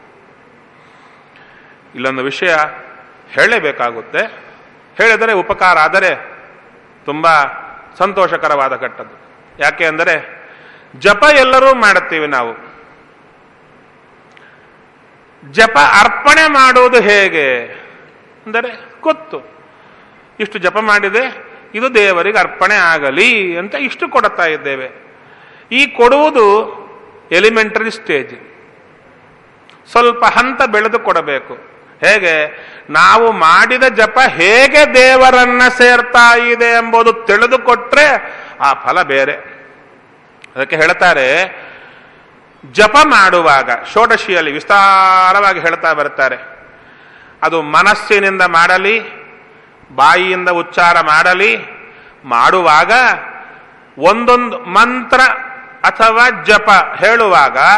ಇಲ್ಲೊಂದು ವಿಷಯ ಹೇಳಲೇಬೇಕಾಗುತ್ತೆ ಹೇಳಿದರೆ ಉಪಕಾರ ಆದರೆ ತುಂಬಾ ಸಂತೋಷಕರವಾದ ಕಟ್ಟದ್ದು ಯಾಕೆ ಅಂದರೆ ಜಪ ಎಲ್ಲರೂ ಮಾಡುತ್ತೀವಿ ನಾವು ಜಪ ಅರ್ಪಣೆ ಮಾಡುವುದು ಹೇಗೆ ಅಂದರೆ ಗೊತ್ತು ಇಷ್ಟು ಜಪ ಮಾಡಿದೆ ಇದು ದೇವರಿಗೆ ಅರ್ಪಣೆ ಆಗಲಿ ಅಂತ ಇಷ್ಟು ಕೊಡುತ್ತಾ ಇದ್ದೇವೆ ಈ ಕೊಡುವುದು ಎಲಿಮೆಂಟರಿ ಸ್ಟೇಜ್ ಸ್ವಲ್ಪ ಹಂತ ಬೆಳೆದು ಕೊಡಬೇಕು ಹೇಗೆ ನಾವು ಮಾಡಿದ ಜಪ ಹೇಗೆ ದೇವರನ್ನ ಸೇರ್ತಾ ಇದೆ ಎಂಬುದು ತಿಳಿದುಕೊಟ್ರೆ ಆ ಫಲ ಬೇರೆ ಅದಕ್ಕೆ ಹೇಳ್ತಾರೆ ಜಪ ಮಾಡುವಾಗ ಷೋಡಶಿಯಲ್ಲಿ ವಿಸ್ತಾರವಾಗಿ ಹೇಳ್ತಾ ಬರ್ತಾರೆ ಅದು ಮನಸ್ಸಿನಿಂದ ಮಾಡಲಿ ಬಾಯಿಯಿಂದ ಉಚ್ಚಾರ ಮಾಡಲಿ ಮಾಡುವಾಗ ಒಂದೊಂದು ಮಂತ್ರ ಅಥವಾ ಜಪ ಹೇಳುವಾಗ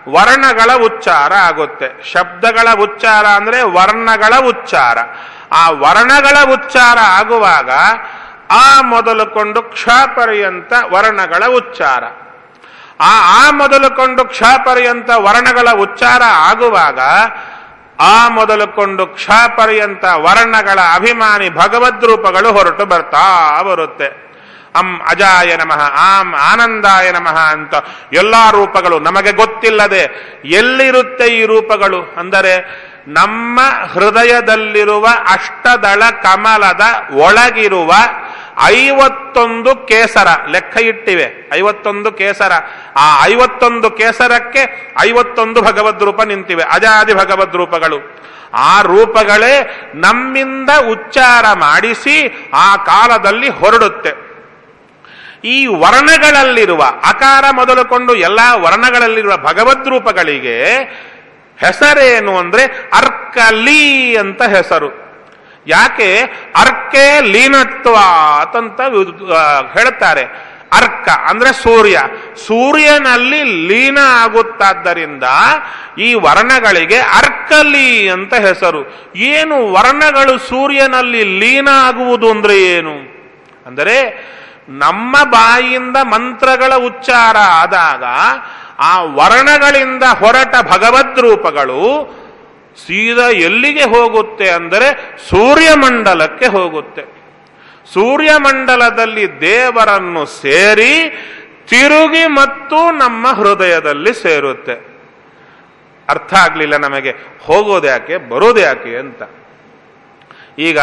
ವರ್ಣಗಳ ಉಚ್ಚಾರ ಆಗುತ್ತೆ ಶಬ್ದಗಳ ಉಚ್ಚಾರ ಅಂದ್ರೆ ವರ್ಣಗಳ ಉಚ್ಚಾರ ಆ ವರ್ಣಗಳ ಉಚ್ಚಾರ ಆಗುವಾಗ ಆ ಮೊದಲುಕೊಂಡು ಕ್ಷ ಪರ್ಯಂತ ವರ್ಣಗಳ ಉಚ್ಚಾರ ಆ ಆ ಮೊದಲುಕೊಂಡು ಕ್ಷ ಪರ್ಯಂತ ವರ್ಣಗಳ ಉಚ್ಚಾರ ಆಗುವಾಗ ಆ ಮೊದಲುಕೊಂಡು ಕ್ಷ ಪರ್ಯಂತ ವರ್ಣಗಳ ಅಭಿಮಾನಿ ಭಗವದ್ರೂಪಗಳು ಹೊರಟು ಬರ್ತಾ ಬರುತ್ತೆ ಅಂ ಅಜಾಯ ನಮಃ ಆಂ ಆನಂದಾಯ ನಮಃ ಅಂತ ಎಲ್ಲಾ ರೂಪಗಳು ನಮಗೆ ಗೊತ್ತಿಲ್ಲದೆ ಎಲ್ಲಿರುತ್ತೆ ಈ ರೂಪಗಳು ಅಂದರೆ ನಮ್ಮ ಹೃದಯದಲ್ಲಿರುವ ಅಷ್ಟದಳ ಕಮಲದ ಒಳಗಿರುವ ಐವತ್ತೊಂದು ಕೇಸರ ಲೆಕ್ಕ ಇಟ್ಟಿವೆ ಐವತ್ತೊಂದು ಕೇಸರ ಆ ಐವತ್ತೊಂದು ಕೇಸರಕ್ಕೆ ಐವತ್ತೊಂದು ಭಗವದ್ ರೂಪ ನಿಂತಿವೆ ಅಜಾದಿ ಭಗವದ್ ರೂಪಗಳು ಆ ರೂಪಗಳೇ ನಮ್ಮಿಂದ ಉಚ್ಚಾರ ಮಾಡಿಸಿ ಆ ಕಾಲದಲ್ಲಿ ಹೊರಡುತ್ತೆ ಈ ವರ್ಣಗಳಲ್ಲಿರುವ ಅಕಾರ ಮೊದಲುಕೊಂಡು ಎಲ್ಲಾ ವರ್ಣಗಳಲ್ಲಿರುವ ಭಗವದ್ ರೂಪಗಳಿಗೆ ಹೆಸರೇನು ಅಂದ್ರೆ ಅರ್ಕಲಿ ಅಂತ ಹೆಸರು ಯಾಕೆ ಅರ್ಕೆ ಲೀನತ್ವ ಅಂತ ಹೇಳ್ತಾರೆ ಅರ್ಕ ಅಂದ್ರೆ ಸೂರ್ಯ ಸೂರ್ಯನಲ್ಲಿ ಲೀನ ಆಗುತ್ತಾದ್ದರಿಂದ ಈ ವರ್ಣಗಳಿಗೆ ಅರ್ಕಲಿ ಅಂತ ಹೆಸರು ಏನು ವರ್ಣಗಳು ಸೂರ್ಯನಲ್ಲಿ ಲೀನ ಆಗುವುದು ಅಂದ್ರೆ ಏನು ಅಂದರೆ ನಮ್ಮ ಬಾಯಿಯಿಂದ ಮಂತ್ರಗಳ ಉಚ್ಚಾರ ಆದಾಗ ಆ ವರ್ಣಗಳಿಂದ ಹೊರಟ ಭಗವದ್ ರೂಪಗಳು ಸೀದಾ ಎಲ್ಲಿಗೆ ಹೋಗುತ್ತೆ ಅಂದರೆ ಸೂರ್ಯಮಂಡಲಕ್ಕೆ ಹೋಗುತ್ತೆ ಸೂರ್ಯಮಂಡಲದಲ್ಲಿ ದೇವರನ್ನು ಸೇರಿ ತಿರುಗಿ ಮತ್ತು ನಮ್ಮ ಹೃದಯದಲ್ಲಿ ಸೇರುತ್ತೆ ಅರ್ಥ ಆಗ್ಲಿಲ್ಲ ನಮಗೆ ಹೋಗೋದ್ಯಾಕೆ ಬರೋದ್ಯಾಕೆ ಅಂತ ಈಗ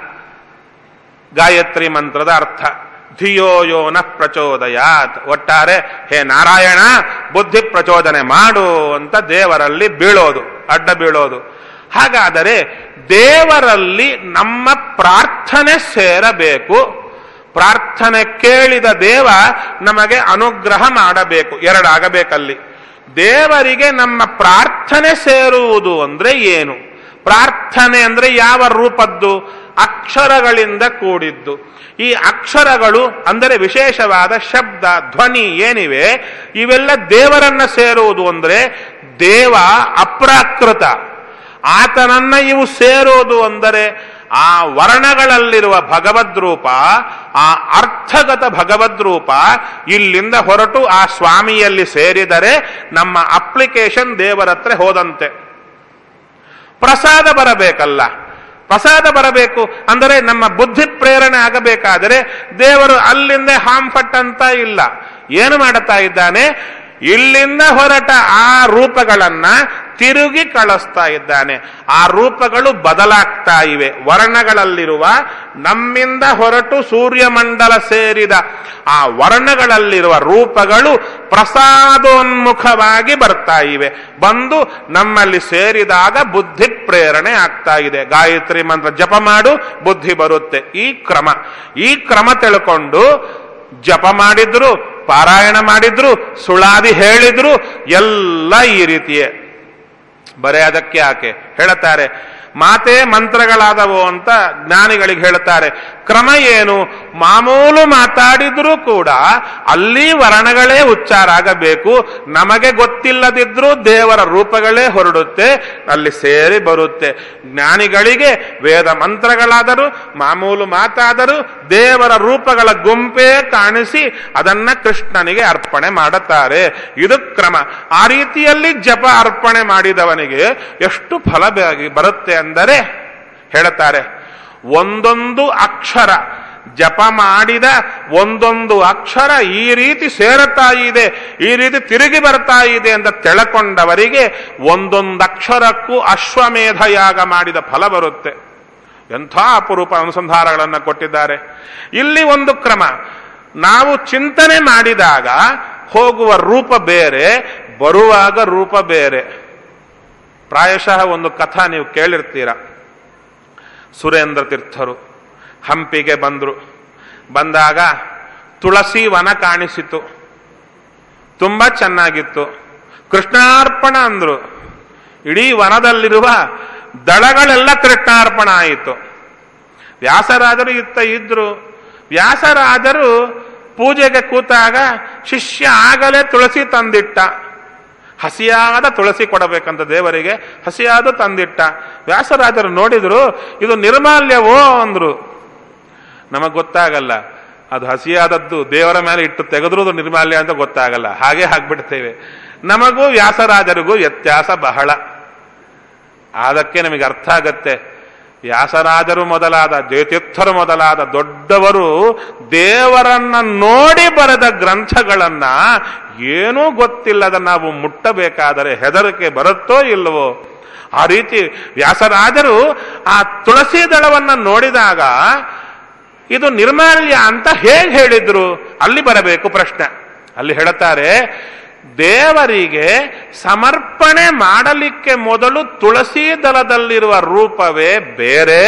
ಗಾಯತ್ರಿ ಮಂತ್ರದ ಅರ್ಥ ಧಿಯೋ ಯೋ ನ ಪ್ರಚೋದಯಾತ್ ಒಟ್ಟಾರೆ ಹೇ ನಾರಾಯಣ ಬುದ್ಧಿ ಪ್ರಚೋದನೆ ಮಾಡು ಅಂತ ದೇವರಲ್ಲಿ ಬೀಳೋದು ಅಡ್ಡ ಬೀಳೋದು ಹಾಗಾದರೆ ದೇವರಲ್ಲಿ ನಮ್ಮ ಪ್ರಾರ್ಥನೆ ಸೇರಬೇಕು ಪ್ರಾರ್ಥನೆ ಕೇಳಿದ ದೇವ ನಮಗೆ ಅನುಗ್ರಹ ಮಾಡಬೇಕು ಎರಡಾಗಬೇಕಲ್ಲಿ ದೇವರಿಗೆ ನಮ್ಮ ಪ್ರಾರ್ಥನೆ ಸೇರುವುದು ಅಂದ್ರೆ ಏನು ಪ್ರಾರ್ಥನೆ ಅಂದ್ರೆ ಯಾವ ರೂಪದ್ದು ಅಕ್ಷರಗಳಿಂದ ಕೂಡಿದ್ದು ಈ ಅಕ್ಷರಗಳು ಅಂದರೆ ವಿಶೇಷವಾದ ಶಬ್ದ ಧ್ವನಿ ಏನಿವೆ ಇವೆಲ್ಲ ದೇವರನ್ನ ಸೇರುವುದು ಅಂದ್ರೆ ದೇವ ಅಪ್ರಾಕೃತ ಆತನನ್ನ ಇವು ಸೇರೋದು ಅಂದರೆ ಆ ವರ್ಣಗಳಲ್ಲಿರುವ ಭಗವದ್ರೂಪ ಆ ಅರ್ಥಗತ ಭಗವದ್ರೂಪ ಇಲ್ಲಿಂದ ಹೊರಟು ಆ ಸ್ವಾಮಿಯಲ್ಲಿ ಸೇರಿದರೆ ನಮ್ಮ ಅಪ್ಲಿಕೇಶನ್ ದೇವರ ಹತ್ರ ಹೋದಂತೆ ಪ್ರಸಾದ ಬರಬೇಕಲ್ಲ ಪ್ರಸಾದ ಬರಬೇಕು ಅಂದರೆ ನಮ್ಮ ಬುದ್ಧಿ ಪ್ರೇರಣೆ ಆಗಬೇಕಾದರೆ ದೇವರು ಅಲ್ಲಿಂದ ಹಾಂಫಟ್ ಅಂತ ಇಲ್ಲ ಏನು ಮಾಡುತ್ತಾ ಇದ್ದಾನೆ ಇಲ್ಲಿಂದ ಹೊರಟ ಆ ರೂಪಗಳನ್ನ ತಿರುಗಿ ಕಳಿಸ್ತಾ ಇದ್ದಾನೆ ಆ ರೂಪಗಳು ಬದಲಾಗ್ತಾ ಇವೆ ವರ್ಣಗಳಲ್ಲಿರುವ ನಮ್ಮಿಂದ ಹೊರಟು ಸೂರ್ಯಮಂಡಲ ಸೇರಿದ ಆ ವರ್ಣಗಳಲ್ಲಿರುವ ರೂಪಗಳು ಪ್ರಸಾದೋನ್ಮುಖವಾಗಿ ಬರ್ತಾ ಇವೆ ಬಂದು ನಮ್ಮಲ್ಲಿ ಸೇರಿದಾಗ ಬುದ್ಧಿ ಪ್ರೇರಣೆ ಆಗ್ತಾ ಇದೆ ಗಾಯತ್ರಿ ಮಂತ್ರ ಜಪ ಮಾಡು ಬುದ್ಧಿ ಬರುತ್ತೆ ಈ ಕ್ರಮ ಈ ಕ್ರಮ ತಿಳ್ಕೊಂಡು ಜಪ ಮಾಡಿದ್ರು ಪಾರಾಯಣ ಮಾಡಿದ್ರು ಸುಳಾದಿ ಹೇಳಿದ್ರು ಎಲ್ಲ ಈ ರೀತಿಯೇ ಬರೇ ಅದಕ್ಕೆ ಯಾಕೆ ಹೇಳುತ್ತಾರೆ ಮಾತೇ ಮಂತ್ರಗಳಾದವು ಅಂತ ಜ್ಞಾನಿಗಳಿಗೆ ಹೇಳುತ್ತಾರೆ ಕ್ರಮ ಏನು ಮಾಮೂಲು ಮಾತಾಡಿದ್ರೂ ಕೂಡ ಅಲ್ಲಿ ವರ್ಣಗಳೇ ಉಚ್ಚಾರ ಆಗಬೇಕು ನಮಗೆ ಗೊತ್ತಿಲ್ಲದಿದ್ರೂ ದೇವರ ರೂಪಗಳೇ ಹೊರಡುತ್ತೆ ಅಲ್ಲಿ ಸೇರಿ ಬರುತ್ತೆ ಜ್ಞಾನಿಗಳಿಗೆ ವೇದ ಮಂತ್ರಗಳಾದರೂ ಮಾಮೂಲು ಮಾತಾದರೂ ದೇವರ ರೂಪಗಳ ಗುಂಪೇ ಕಾಣಿಸಿ ಅದನ್ನ ಕೃಷ್ಣನಿಗೆ ಅರ್ಪಣೆ ಮಾಡುತ್ತಾರೆ ಇದು ಕ್ರಮ ಆ ರೀತಿಯಲ್ಲಿ ಜಪ ಅರ್ಪಣೆ ಮಾಡಿದವನಿಗೆ ಎಷ್ಟು ಫಲ ಬರುತ್ತೆ ಅಂದರೆ ಹೇಳುತ್ತಾರೆ ಒಂದೊಂದು ಅಕ್ಷರ ಜಪ ಮಾಡಿದ ಒಂದೊಂದು ಅಕ್ಷರ ಈ ರೀತಿ ಸೇರುತ್ತಾ ಇದೆ ಈ ರೀತಿ ತಿರುಗಿ ಬರ್ತಾ ಇದೆ ಅಂತ ತಿಳ್ಕೊಂಡವರಿಗೆ ಒಂದೊಂದು ಅಕ್ಷರಕ್ಕೂ ಅಶ್ವಮೇಧ ಯಾಗ ಮಾಡಿದ ಫಲ ಬರುತ್ತೆ ಎಂಥ ಅಪರೂಪ ಅನುಸಂಧಾನಗಳನ್ನು ಕೊಟ್ಟಿದ್ದಾರೆ ಇಲ್ಲಿ ಒಂದು ಕ್ರಮ ನಾವು ಚಿಂತನೆ ಮಾಡಿದಾಗ ಹೋಗುವ ರೂಪ ಬೇರೆ ಬರುವಾಗ ರೂಪ ಬೇರೆ ಪ್ರಾಯಶಃ ಒಂದು ಕಥಾ ನೀವು ಕೇಳಿರ್ತೀರ ಸುರೇಂದ್ರ ತೀರ್ಥರು ಹಂಪಿಗೆ ಬಂದರು ಬಂದಾಗ ತುಳಸಿ ವನ ಕಾಣಿಸಿತು ತುಂಬ ಚೆನ್ನಾಗಿತ್ತು ಕೃಷ್ಣಾರ್ಪಣ ಅಂದ್ರು ಇಡೀ ವನದಲ್ಲಿರುವ ದಳಗಳೆಲ್ಲ ಕೃಷ್ಣಾರ್ಪಣ ಆಯಿತು ವ್ಯಾಸರಾದರು ಇತ್ತ ಇದ್ರು ವ್ಯಾಸರಾದರು ಪೂಜೆಗೆ ಕೂತಾಗ ಶಿಷ್ಯ ಆಗಲೇ ತುಳಸಿ ತಂದಿಟ್ಟ ಹಸಿಯಾದ ತುಳಸಿ ಕೊಡಬೇಕಂತ ದೇವರಿಗೆ ಹಸಿಯಾದ ತಂದಿಟ್ಟ ವ್ಯಾಸರಾಜರು ನೋಡಿದ್ರು ಇದು ನಿರ್ಮಾಲ್ಯವೋ ಅಂದ್ರು ನಮಗ್ ಗೊತ್ತಾಗಲ್ಲ ಅದು ಹಸಿಯಾದದ್ದು ದೇವರ ಮೇಲೆ ಇಟ್ಟು ತೆಗೆದ್ರೂ ಅದು ನಿರ್ಮಾಲ್ಯ ಅಂತ ಗೊತ್ತಾಗಲ್ಲ ಹಾಗೆ ಹಾಕ್ಬಿಡ್ತೇವೆ ನಮಗೂ ವ್ಯಾಸರಾಜರಿಗೂ ವ್ಯತ್ಯಾಸ ಬಹಳ ಅದಕ್ಕೆ ನಮಗೆ ಅರ್ಥ ಆಗತ್ತೆ ವ್ಯಾಸರಾಜರು ಮೊದಲಾದ ಜಯತೀರ್ಥರು ಮೊದಲಾದ ದೊಡ್ಡವರು ದೇವರನ್ನ ನೋಡಿ ಬರೆದ ಗ್ರಂಥಗಳನ್ನ ಏನೂ ಗೊತ್ತಿಲ್ಲದ ನಾವು ಮುಟ್ಟಬೇಕಾದರೆ ಹೆದರಿಕೆ ಬರುತ್ತೋ ಇಲ್ಲವೋ ಆ ರೀತಿ ವ್ಯಾಸರಾಜರು ಆ ತುಳಸಿ ದಳವನ್ನ ನೋಡಿದಾಗ ಇದು ನಿರ್ಮಾಲ್ಯ ಅಂತ ಹೇಗೆ ಹೇಳಿದ್ರು ಅಲ್ಲಿ ಬರಬೇಕು ಪ್ರಶ್ನೆ ಅಲ್ಲಿ ಹೇಳುತ್ತಾರೆ ದೇವರಿಗೆ ಸಮರ್ಪಣೆ ಮಾಡಲಿಕ್ಕೆ ಮೊದಲು ತುಳಸಿ ದಳದಲ್ಲಿರುವ ರೂಪವೇ ಬೇರೆ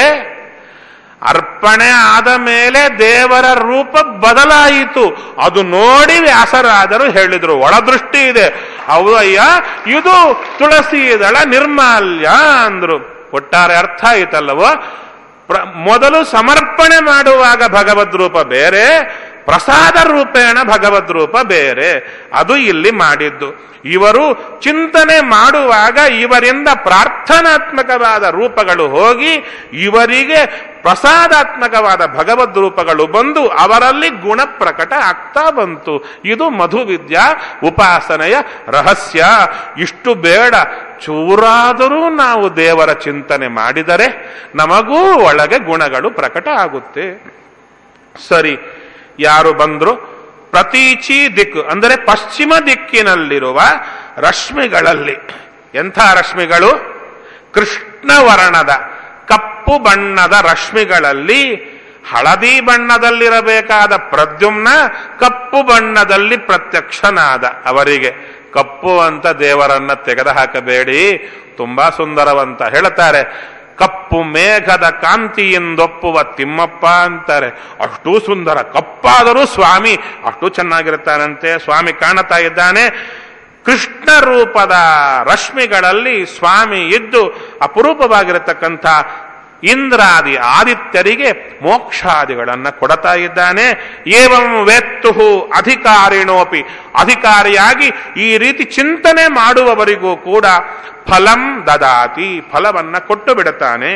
ಅರ್ಪಣೆ ಆದ ಮೇಲೆ ದೇವರ ರೂಪ ಬದಲಾಯಿತು ಅದು ನೋಡಿ ವ್ಯಾಸರಾದರು ಹೇಳಿದ್ರು ಒಳದೃಷ್ಟಿ ಇದೆ ಹೌದು ಅಯ್ಯ ಇದು ತುಳಸಿ ದಳ ನಿರ್ಮಾಲ್ಯ ಅಂದ್ರು ಒಟ್ಟಾರೆ ಅರ್ಥ ಆಯ್ತಲ್ಲವೋ ಪ್ರ- ಮೊದಲು ಸಮರ್ಪಣೆ ಮಾಡುವಾಗ ಭಗವದ್ ರೂಪ ಬೇರೆ ಪ್ರಸಾದ ರೂಪೇಣ ಭಗವದ್ ರೂಪ ಬೇರೆ ಅದು ಇಲ್ಲಿ ಮಾಡಿದ್ದು ಇವರು ಚಿಂತನೆ ಮಾಡುವಾಗ ಇವರಿಂದ ಪ್ರಾರ್ಥನಾತ್ಮಕವಾದ ರೂಪಗಳು ಹೋಗಿ ಇವರಿಗೆ ಪ್ರಸಾದಾತ್ಮಕವಾದ ಭಗವದ್ ರೂಪಗಳು ಬಂದು ಅವರಲ್ಲಿ ಗುಣ ಪ್ರಕಟ ಆಗ್ತಾ ಬಂತು ಇದು ಮಧುವಿದ್ಯಾ ಉಪಾಸನೆಯ ರಹಸ್ಯ ಇಷ್ಟು ಬೇಡ ಚೂರಾದರೂ ನಾವು ದೇವರ ಚಿಂತನೆ ಮಾಡಿದರೆ ನಮಗೂ ಒಳಗೆ ಗುಣಗಳು ಪ್ರಕಟ ಆಗುತ್ತೆ ಸರಿ ಯಾರು ಬಂದ್ರು ಪ್ರತೀಚಿ ದಿಕ್ಕು ಅಂದರೆ ಪಶ್ಚಿಮ ದಿಕ್ಕಿನಲ್ಲಿರುವ ರಶ್ಮಿಗಳಲ್ಲಿ ಎಂಥ ರಶ್ಮಿಗಳು ಕೃಷ್ಣವರ್ಣದ ಕಪ್ಪು ಬಣ್ಣದ ರಶ್ಮಿಗಳಲ್ಲಿ ಹಳದಿ ಬಣ್ಣದಲ್ಲಿರಬೇಕಾದ ಪ್ರದ್ಯುಮ್ನ ಕಪ್ಪು ಬಣ್ಣದಲ್ಲಿ ಪ್ರತ್ಯಕ್ಷನಾದ ಅವರಿಗೆ ಕಪ್ಪು ಅಂತ ದೇವರನ್ನ ತೆಗೆದುಹಾಕಬೇಡಿ ತುಂಬಾ ಸುಂದರವಂತ ಹೇಳುತ್ತಾರೆ ಕಪ್ಪು ಮೇಘದ ಕಾಂತಿಯಿಂದೊಪ್ಪುವ ತಿಮ್ಮಪ್ಪ ಅಂತಾರೆ ಅಷ್ಟೂ ಸುಂದರ ಕಪ್ಪಾದರೂ ಸ್ವಾಮಿ ಅಷ್ಟು ಚೆನ್ನಾಗಿರ್ತಾನಂತೆ ಸ್ವಾಮಿ ಕಾಣುತ್ತಾ ಇದ್ದಾನೆ ಕೃಷ್ಣ ರೂಪದ ರಶ್ಮಿಗಳಲ್ಲಿ ಸ್ವಾಮಿ ಇದ್ದು ಅಪರೂಪವಾಗಿರತಕ್ಕಂಥ ಇಂದ್ರಾದಿ ಆದಿತ್ಯರಿಗೆ ಮೋಕ್ಷಾದಿಗಳನ್ನ ಕೊಡತಾ ಇದ್ದಾನೆ ಏವಂ ವೇತ್ತುಹು ಅಧಿಕಾರಿಣೋಪಿ ಅಧಿಕಾರಿಯಾಗಿ ಈ ರೀತಿ ಚಿಂತನೆ ಮಾಡುವವರಿಗೂ ಕೂಡ ಫಲಂ ದದಾತಿ ಫಲವನ್ನ ಕೊಟ್ಟು ಬಿಡುತ್ತಾನೆ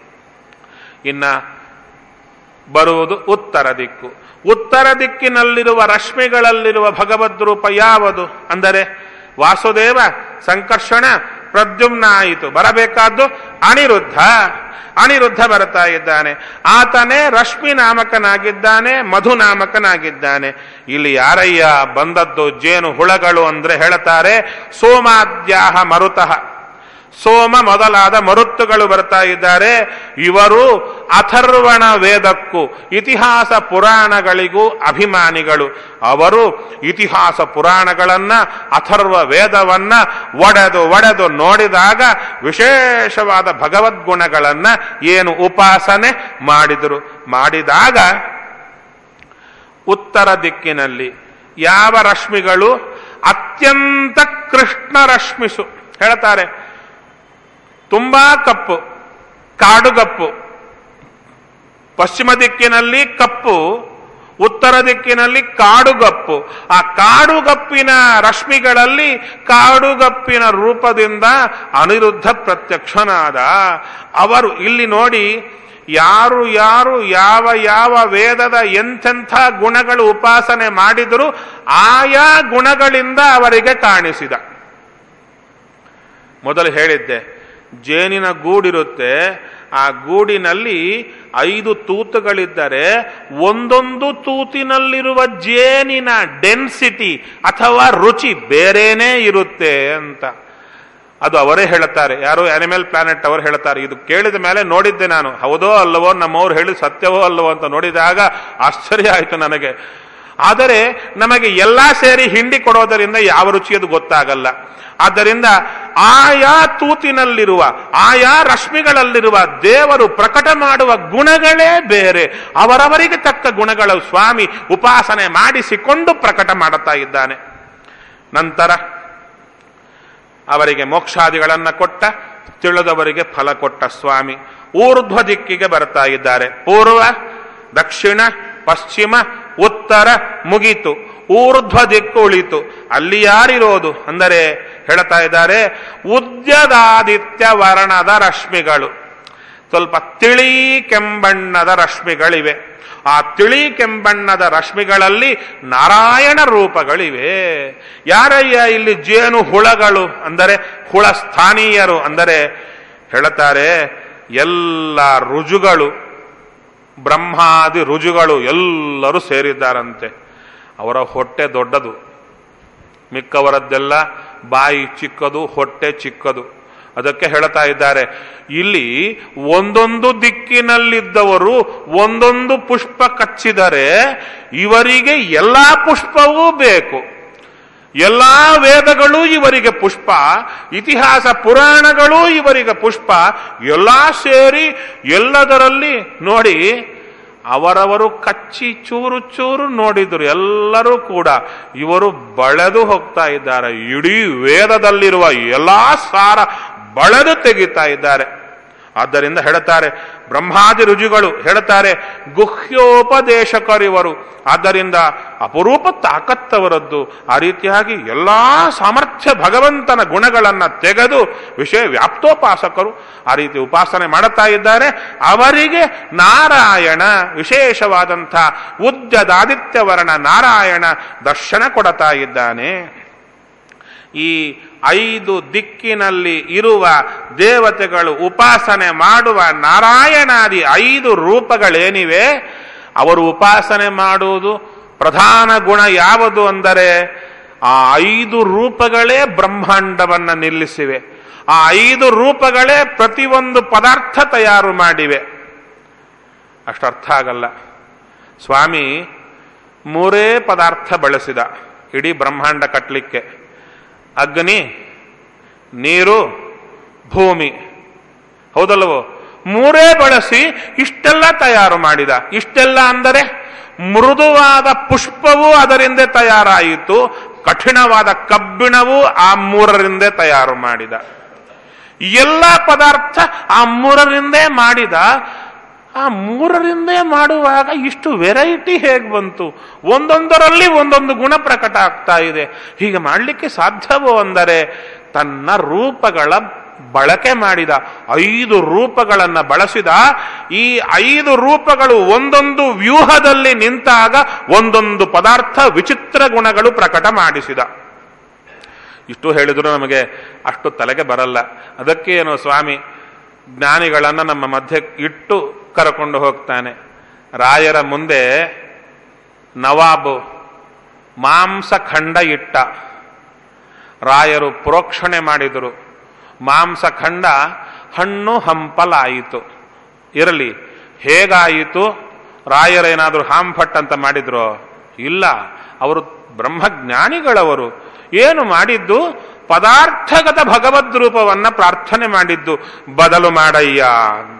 ಇನ್ನ ಬರುವುದು ಉತ್ತರ ದಿಕ್ಕು ಉತ್ತರ ದಿಕ್ಕಿನಲ್ಲಿರುವ ರಶ್ಮಿಗಳಲ್ಲಿರುವ ಭಗವದ್ ರೂಪ ಯಾವುದು ಅಂದರೆ ವಾಸುದೇವ ಸಂಕರ್ಷಣ ಪ್ರದ್ಯುಮ್ನ ಆಯಿತು ಬರಬೇಕಾದ್ದು ಅನಿರುದ್ಧ ಅನಿರುದ್ಧ ಬರ್ತಾ ಇದ್ದಾನೆ ಆತನೇ ರಶ್ಮಿ ನಾಮಕನಾಗಿದ್ದಾನೆ ಮಧು ನಾಮಕನಾಗಿದ್ದಾನೆ ಇಲ್ಲಿ ಯಾರಯ್ಯ ಬಂದದ್ದು ಜೇನು ಹುಳಗಳು ಅಂದ್ರೆ ಹೇಳ್ತಾರೆ ಸೋಮಾದ್ಯಾಹ ಮರುತಃ ಸೋಮ ಮೊದಲಾದ ಮರುತ್ತುಗಳು ಬರ್ತಾ ಇದ್ದಾರೆ ಇವರು ಅಥರ್ವಣ ವೇದಕ್ಕೂ ಇತಿಹಾಸ ಪುರಾಣಗಳಿಗೂ ಅಭಿಮಾನಿಗಳು ಅವರು ಇತಿಹಾಸ ಪುರಾಣಗಳನ್ನ ಅಥರ್ವ ವೇದವನ್ನ ಒಡೆದು ಒಡೆದು ನೋಡಿದಾಗ ವಿಶೇಷವಾದ ಭಗವದ್ಗುಣಗಳನ್ನ ಏನು ಉಪಾಸನೆ ಮಾಡಿದರು ಮಾಡಿದಾಗ ಉತ್ತರ ದಿಕ್ಕಿನಲ್ಲಿ ಯಾವ ರಶ್ಮಿಗಳು ಅತ್ಯಂತ ಕೃಷ್ಣ ರಶ್ಮಿಸು ಹೇಳ್ತಾರೆ ತುಂಬಾ ಕಪ್ಪು ಕಾಡುಗಪ್ಪು ಪಶ್ಚಿಮ ದಿಕ್ಕಿನಲ್ಲಿ ಕಪ್ಪು ಉತ್ತರ ದಿಕ್ಕಿನಲ್ಲಿ ಕಾಡುಗಪ್ಪು ಆ ಕಾಡುಗಪ್ಪಿನ ರಶ್ಮಿಗಳಲ್ಲಿ ಕಾಡುಗಪ್ಪಿನ ರೂಪದಿಂದ ಅನಿರುದ್ಧ ಪ್ರತ್ಯಕ್ಷನಾದ ಅವರು ಇಲ್ಲಿ ನೋಡಿ ಯಾರು ಯಾರು ಯಾವ ಯಾವ ವೇದದ ಎಂತೆಂಥ ಗುಣಗಳು ಉಪಾಸನೆ ಮಾಡಿದರೂ ಆಯಾ ಗುಣಗಳಿಂದ ಅವರಿಗೆ ಕಾಣಿಸಿದ ಮೊದಲು ಹೇಳಿದ್ದೆ ಜೇನಿನ ಗೂಡಿರುತ್ತೆ ಆ ಗೂಡಿನಲ್ಲಿ ಐದು ತೂತುಗಳಿದ್ದರೆ ಒಂದೊಂದು ತೂತಿನಲ್ಲಿರುವ ಜೇನಿನ ಡೆನ್ಸಿಟಿ ಅಥವಾ ರುಚಿ ಬೇರೆನೇ ಇರುತ್ತೆ ಅಂತ ಅದು ಅವರೇ ಹೇಳುತ್ತಾರೆ ಯಾರು ಅನಿಮಲ್ ಪ್ಲಾನೆಟ್ ಅವರು ಹೇಳ್ತಾರೆ ಇದು ಕೇಳಿದ ಮೇಲೆ ನೋಡಿದ್ದೆ ನಾನು ಹೌದೋ ಅಲ್ಲವೋ ನಮ್ಮವ್ರು ಹೇಳಿದ ಸತ್ಯವೋ ಅಲ್ಲವೋ ಅಂತ ನೋಡಿದಾಗ ಆಶ್ಚರ್ಯ ಆಯಿತು ನನಗೆ ಆದರೆ ನಮಗೆ ಎಲ್ಲಾ ಸೇರಿ ಹಿಂಡಿ ಕೊಡೋದರಿಂದ ಯಾವ ರುಚಿ ಅದು ಗೊತ್ತಾಗಲ್ಲ ಆದ್ದರಿಂದ ಆಯಾ ತೂತಿನಲ್ಲಿರುವ ಆಯಾ ರಶ್ಮಿಗಳಲ್ಲಿರುವ ದೇವರು ಪ್ರಕಟ ಮಾಡುವ ಗುಣಗಳೇ ಬೇರೆ ಅವರವರಿಗೆ ತಕ್ಕ ಗುಣಗಳು ಸ್ವಾಮಿ ಉಪಾಸನೆ ಮಾಡಿಸಿಕೊಂಡು ಪ್ರಕಟ ಮಾಡುತ್ತಾ ಇದ್ದಾನೆ ನಂತರ ಅವರಿಗೆ ಮೋಕ್ಷಾದಿಗಳನ್ನ ಕೊಟ್ಟ ತಿಳಿದವರಿಗೆ ಫಲ ಕೊಟ್ಟ ಸ್ವಾಮಿ ಊರ್ಧ್ವ ದಿಕ್ಕಿಗೆ ಬರ್ತಾ ಇದ್ದಾರೆ ಪೂರ್ವ ದಕ್ಷಿಣ ಪಶ್ಚಿಮ ಉತ್ತರ ಮುಗೀತು ಊರ್ಧ್ವ ದಿಕ್ಕು ಉಳಿತು ಅಲ್ಲಿ ಯಾರಿರೋದು ಅಂದರೆ ಹೇಳ್ತಾ ಇದ್ದಾರೆ ಉದ್ಯದಾದಿತ್ಯ ವರ್ಣದ ರಶ್ಮಿಗಳು ಸ್ವಲ್ಪ ತಿಳಿ ಕೆಂಬಣ್ಣದ ರಶ್ಮಿಗಳಿವೆ ಆ ತಿಳಿ ಕೆಂಬಣ್ಣದ ರಶ್ಮಿಗಳಲ್ಲಿ ನಾರಾಯಣ ರೂಪಗಳಿವೆ ಯಾರಯ್ಯ ಇಲ್ಲಿ ಜೇನು ಹುಳಗಳು ಅಂದರೆ ಹುಳ ಸ್ಥಾನೀಯರು ಅಂದರೆ ಹೇಳುತ್ತಾರೆ ಎಲ್ಲ ರುಜುಗಳು ಬ್ರಹ್ಮಾದಿ ರುಜುಗಳು ಎಲ್ಲರೂ ಸೇರಿದ್ದಾರಂತೆ ಅವರ ಹೊಟ್ಟೆ ದೊಡ್ಡದು ಮಿಕ್ಕವರದ್ದೆಲ್ಲ ಬಾಯಿ ಚಿಕ್ಕದು ಹೊಟ್ಟೆ ಚಿಕ್ಕದು ಅದಕ್ಕೆ ಹೇಳ್ತಾ ಇದ್ದಾರೆ ಇಲ್ಲಿ ಒಂದೊಂದು ದಿಕ್ಕಿನಲ್ಲಿದ್ದವರು ಒಂದೊಂದು ಪುಷ್ಪ ಕಚ್ಚಿದರೆ ಇವರಿಗೆ ಎಲ್ಲಾ ಪುಷ್ಪವೂ ಬೇಕು ಎಲ್ಲಾ ವೇದಗಳು ಇವರಿಗೆ ಪುಷ್ಪ ಇತಿಹಾಸ ಪುರಾಣಗಳು ಇವರಿಗೆ ಪುಷ್ಪ ಎಲ್ಲಾ ಸೇರಿ ಎಲ್ಲದರಲ್ಲಿ ನೋಡಿ ಅವರವರು ಕಚ್ಚಿ ಚೂರು ಚೂರು ನೋಡಿದ್ರು ಎಲ್ಲರೂ ಕೂಡ ಇವರು ಬಳೆದು ಹೋಗ್ತಾ ಇದ್ದಾರೆ ಇಡೀ ವೇದದಲ್ಲಿರುವ ಎಲ್ಲಾ ಸಾರ ಬಳೆದು ತೆಗಿತಾ ಇದ್ದಾರೆ ಆದ್ದರಿಂದ ಹೇಳುತ್ತಾರೆ ಬ್ರಹ್ಮಾದಿ ರುಜುಗಳು ಹೇಳುತ್ತಾರೆ ಗುಹ್ಯೋಪದೇಶಕರಿವರು ಆದ್ದರಿಂದ ಅಪರೂಪ ತಾಕತ್ತವರದ್ದು ಆ ರೀತಿಯಾಗಿ ಎಲ್ಲಾ ಸಾಮರ್ಥ್ಯ ಭಗವಂತನ ಗುಣಗಳನ್ನು ತೆಗೆದು ವಿಷಯ ವ್ಯಾಪ್ತೋಪಾಸಕರು ಆ ರೀತಿ ಉಪಾಸನೆ ಮಾಡುತ್ತಾ ಇದ್ದಾರೆ ಅವರಿಗೆ ನಾರಾಯಣ ವಿಶೇಷವಾದಂಥ ಉದ್ಯದಾದಿತ್ಯವರ್ಣ ನಾರಾಯಣ ದರ್ಶನ ಕೊಡ್ತಾ ಇದ್ದಾನೆ ಈ ಐದು ದಿಕ್ಕಿನಲ್ಲಿ ಇರುವ ದೇವತೆಗಳು ಉಪಾಸನೆ ಮಾಡುವ ನಾರಾಯಣಾದಿ ಐದು ರೂಪಗಳೇನಿವೆ ಅವರು ಉಪಾಸನೆ ಮಾಡುವುದು ಪ್ರಧಾನ ಗುಣ ಯಾವುದು ಅಂದರೆ ಆ ಐದು ರೂಪಗಳೇ ಬ್ರಹ್ಮಾಂಡವನ್ನ ನಿಲ್ಲಿಸಿವೆ ಆ ಐದು ರೂಪಗಳೇ ಪ್ರತಿಯೊಂದು ಪದಾರ್ಥ ತಯಾರು ಮಾಡಿವೆ ಅಷ್ಟರ್ಥ ಆಗಲ್ಲ ಸ್ವಾಮಿ ಮೂರೇ ಪದಾರ್ಥ ಬಳಸಿದ ಇಡೀ ಬ್ರಹ್ಮಾಂಡ ಕಟ್ಟಲಿಕ್ಕೆ ಅಗ್ನಿ ನೀರು ಭೂಮಿ ಹೌದಲ್ಲವೋ ಮೂರೇ ಬಳಸಿ ಇಷ್ಟೆಲ್ಲ ತಯಾರು ಮಾಡಿದ ಇಷ್ಟೆಲ್ಲ ಅಂದರೆ ಮೃದುವಾದ ಪುಷ್ಪವೂ ಅದರಿಂದ ತಯಾರಾಯಿತು ಕಠಿಣವಾದ ಕಬ್ಬಿಣವೂ ಆ ಮೂರರಿಂದೇ ತಯಾರು ಮಾಡಿದ ಎಲ್ಲ ಪದಾರ್ಥ ಆ ಮೂರರಿಂದೇ ಮಾಡಿದ ಆ ಮೂರರಿಂದೇ ಮಾಡುವಾಗ ಇಷ್ಟು ವೆರೈಟಿ ಹೇಗೆ ಬಂತು ಒಂದೊಂದರಲ್ಲಿ ಒಂದೊಂದು ಗುಣ ಪ್ರಕಟ ಆಗ್ತಾ ಇದೆ ಹೀಗೆ ಮಾಡಲಿಕ್ಕೆ ಸಾಧ್ಯವೋ ಅಂದರೆ ತನ್ನ ರೂಪಗಳ ಬಳಕೆ ಮಾಡಿದ ಐದು ರೂಪಗಳನ್ನು ಬಳಸಿದ ಈ ಐದು ರೂಪಗಳು ಒಂದೊಂದು ವ್ಯೂಹದಲ್ಲಿ ನಿಂತಾಗ ಒಂದೊಂದು ಪದಾರ್ಥ ವಿಚಿತ್ರ ಗುಣಗಳು ಪ್ರಕಟ ಮಾಡಿಸಿದ ಇಷ್ಟು ಹೇಳಿದ್ರು ನಮಗೆ ಅಷ್ಟು ತಲೆಗೆ ಬರಲ್ಲ ಅದಕ್ಕೇನು ಸ್ವಾಮಿ ಜ್ಞಾನಿಗಳನ್ನು ನಮ್ಮ ಮಧ್ಯೆ ಇಟ್ಟು ಕರ್ಕೊಂಡು ಹೋಗ್ತಾನೆ ರಾಯರ ಮುಂದೆ ನವಾಬು ಮಾಂಸಖಂಡ ಇಟ್ಟ ರಾಯರು ಪ್ರೋಕ್ಷಣೆ ಮಾಡಿದರು ಮಾಂಸಖಂಡ ಹಣ್ಣು ಹಂಪಲಾಯಿತು ಇರಲಿ ಹೇಗಾಯಿತು ರಾಯರೇನಾದರೂ ಹಾಂಫಟ್ ಅಂತ ಮಾಡಿದ್ರು ಇಲ್ಲ ಅವರು ಬ್ರಹ್ಮಜ್ಞಾನಿಗಳವರು ಏನು ಮಾಡಿದ್ದು ಪದಾರ್ಥಗತ ಭಗವದ್ ರೂಪವನ್ನ ಪ್ರಾರ್ಥನೆ ಮಾಡಿದ್ದು ಬದಲು ಮಾಡಯ್ಯ ಅಂತ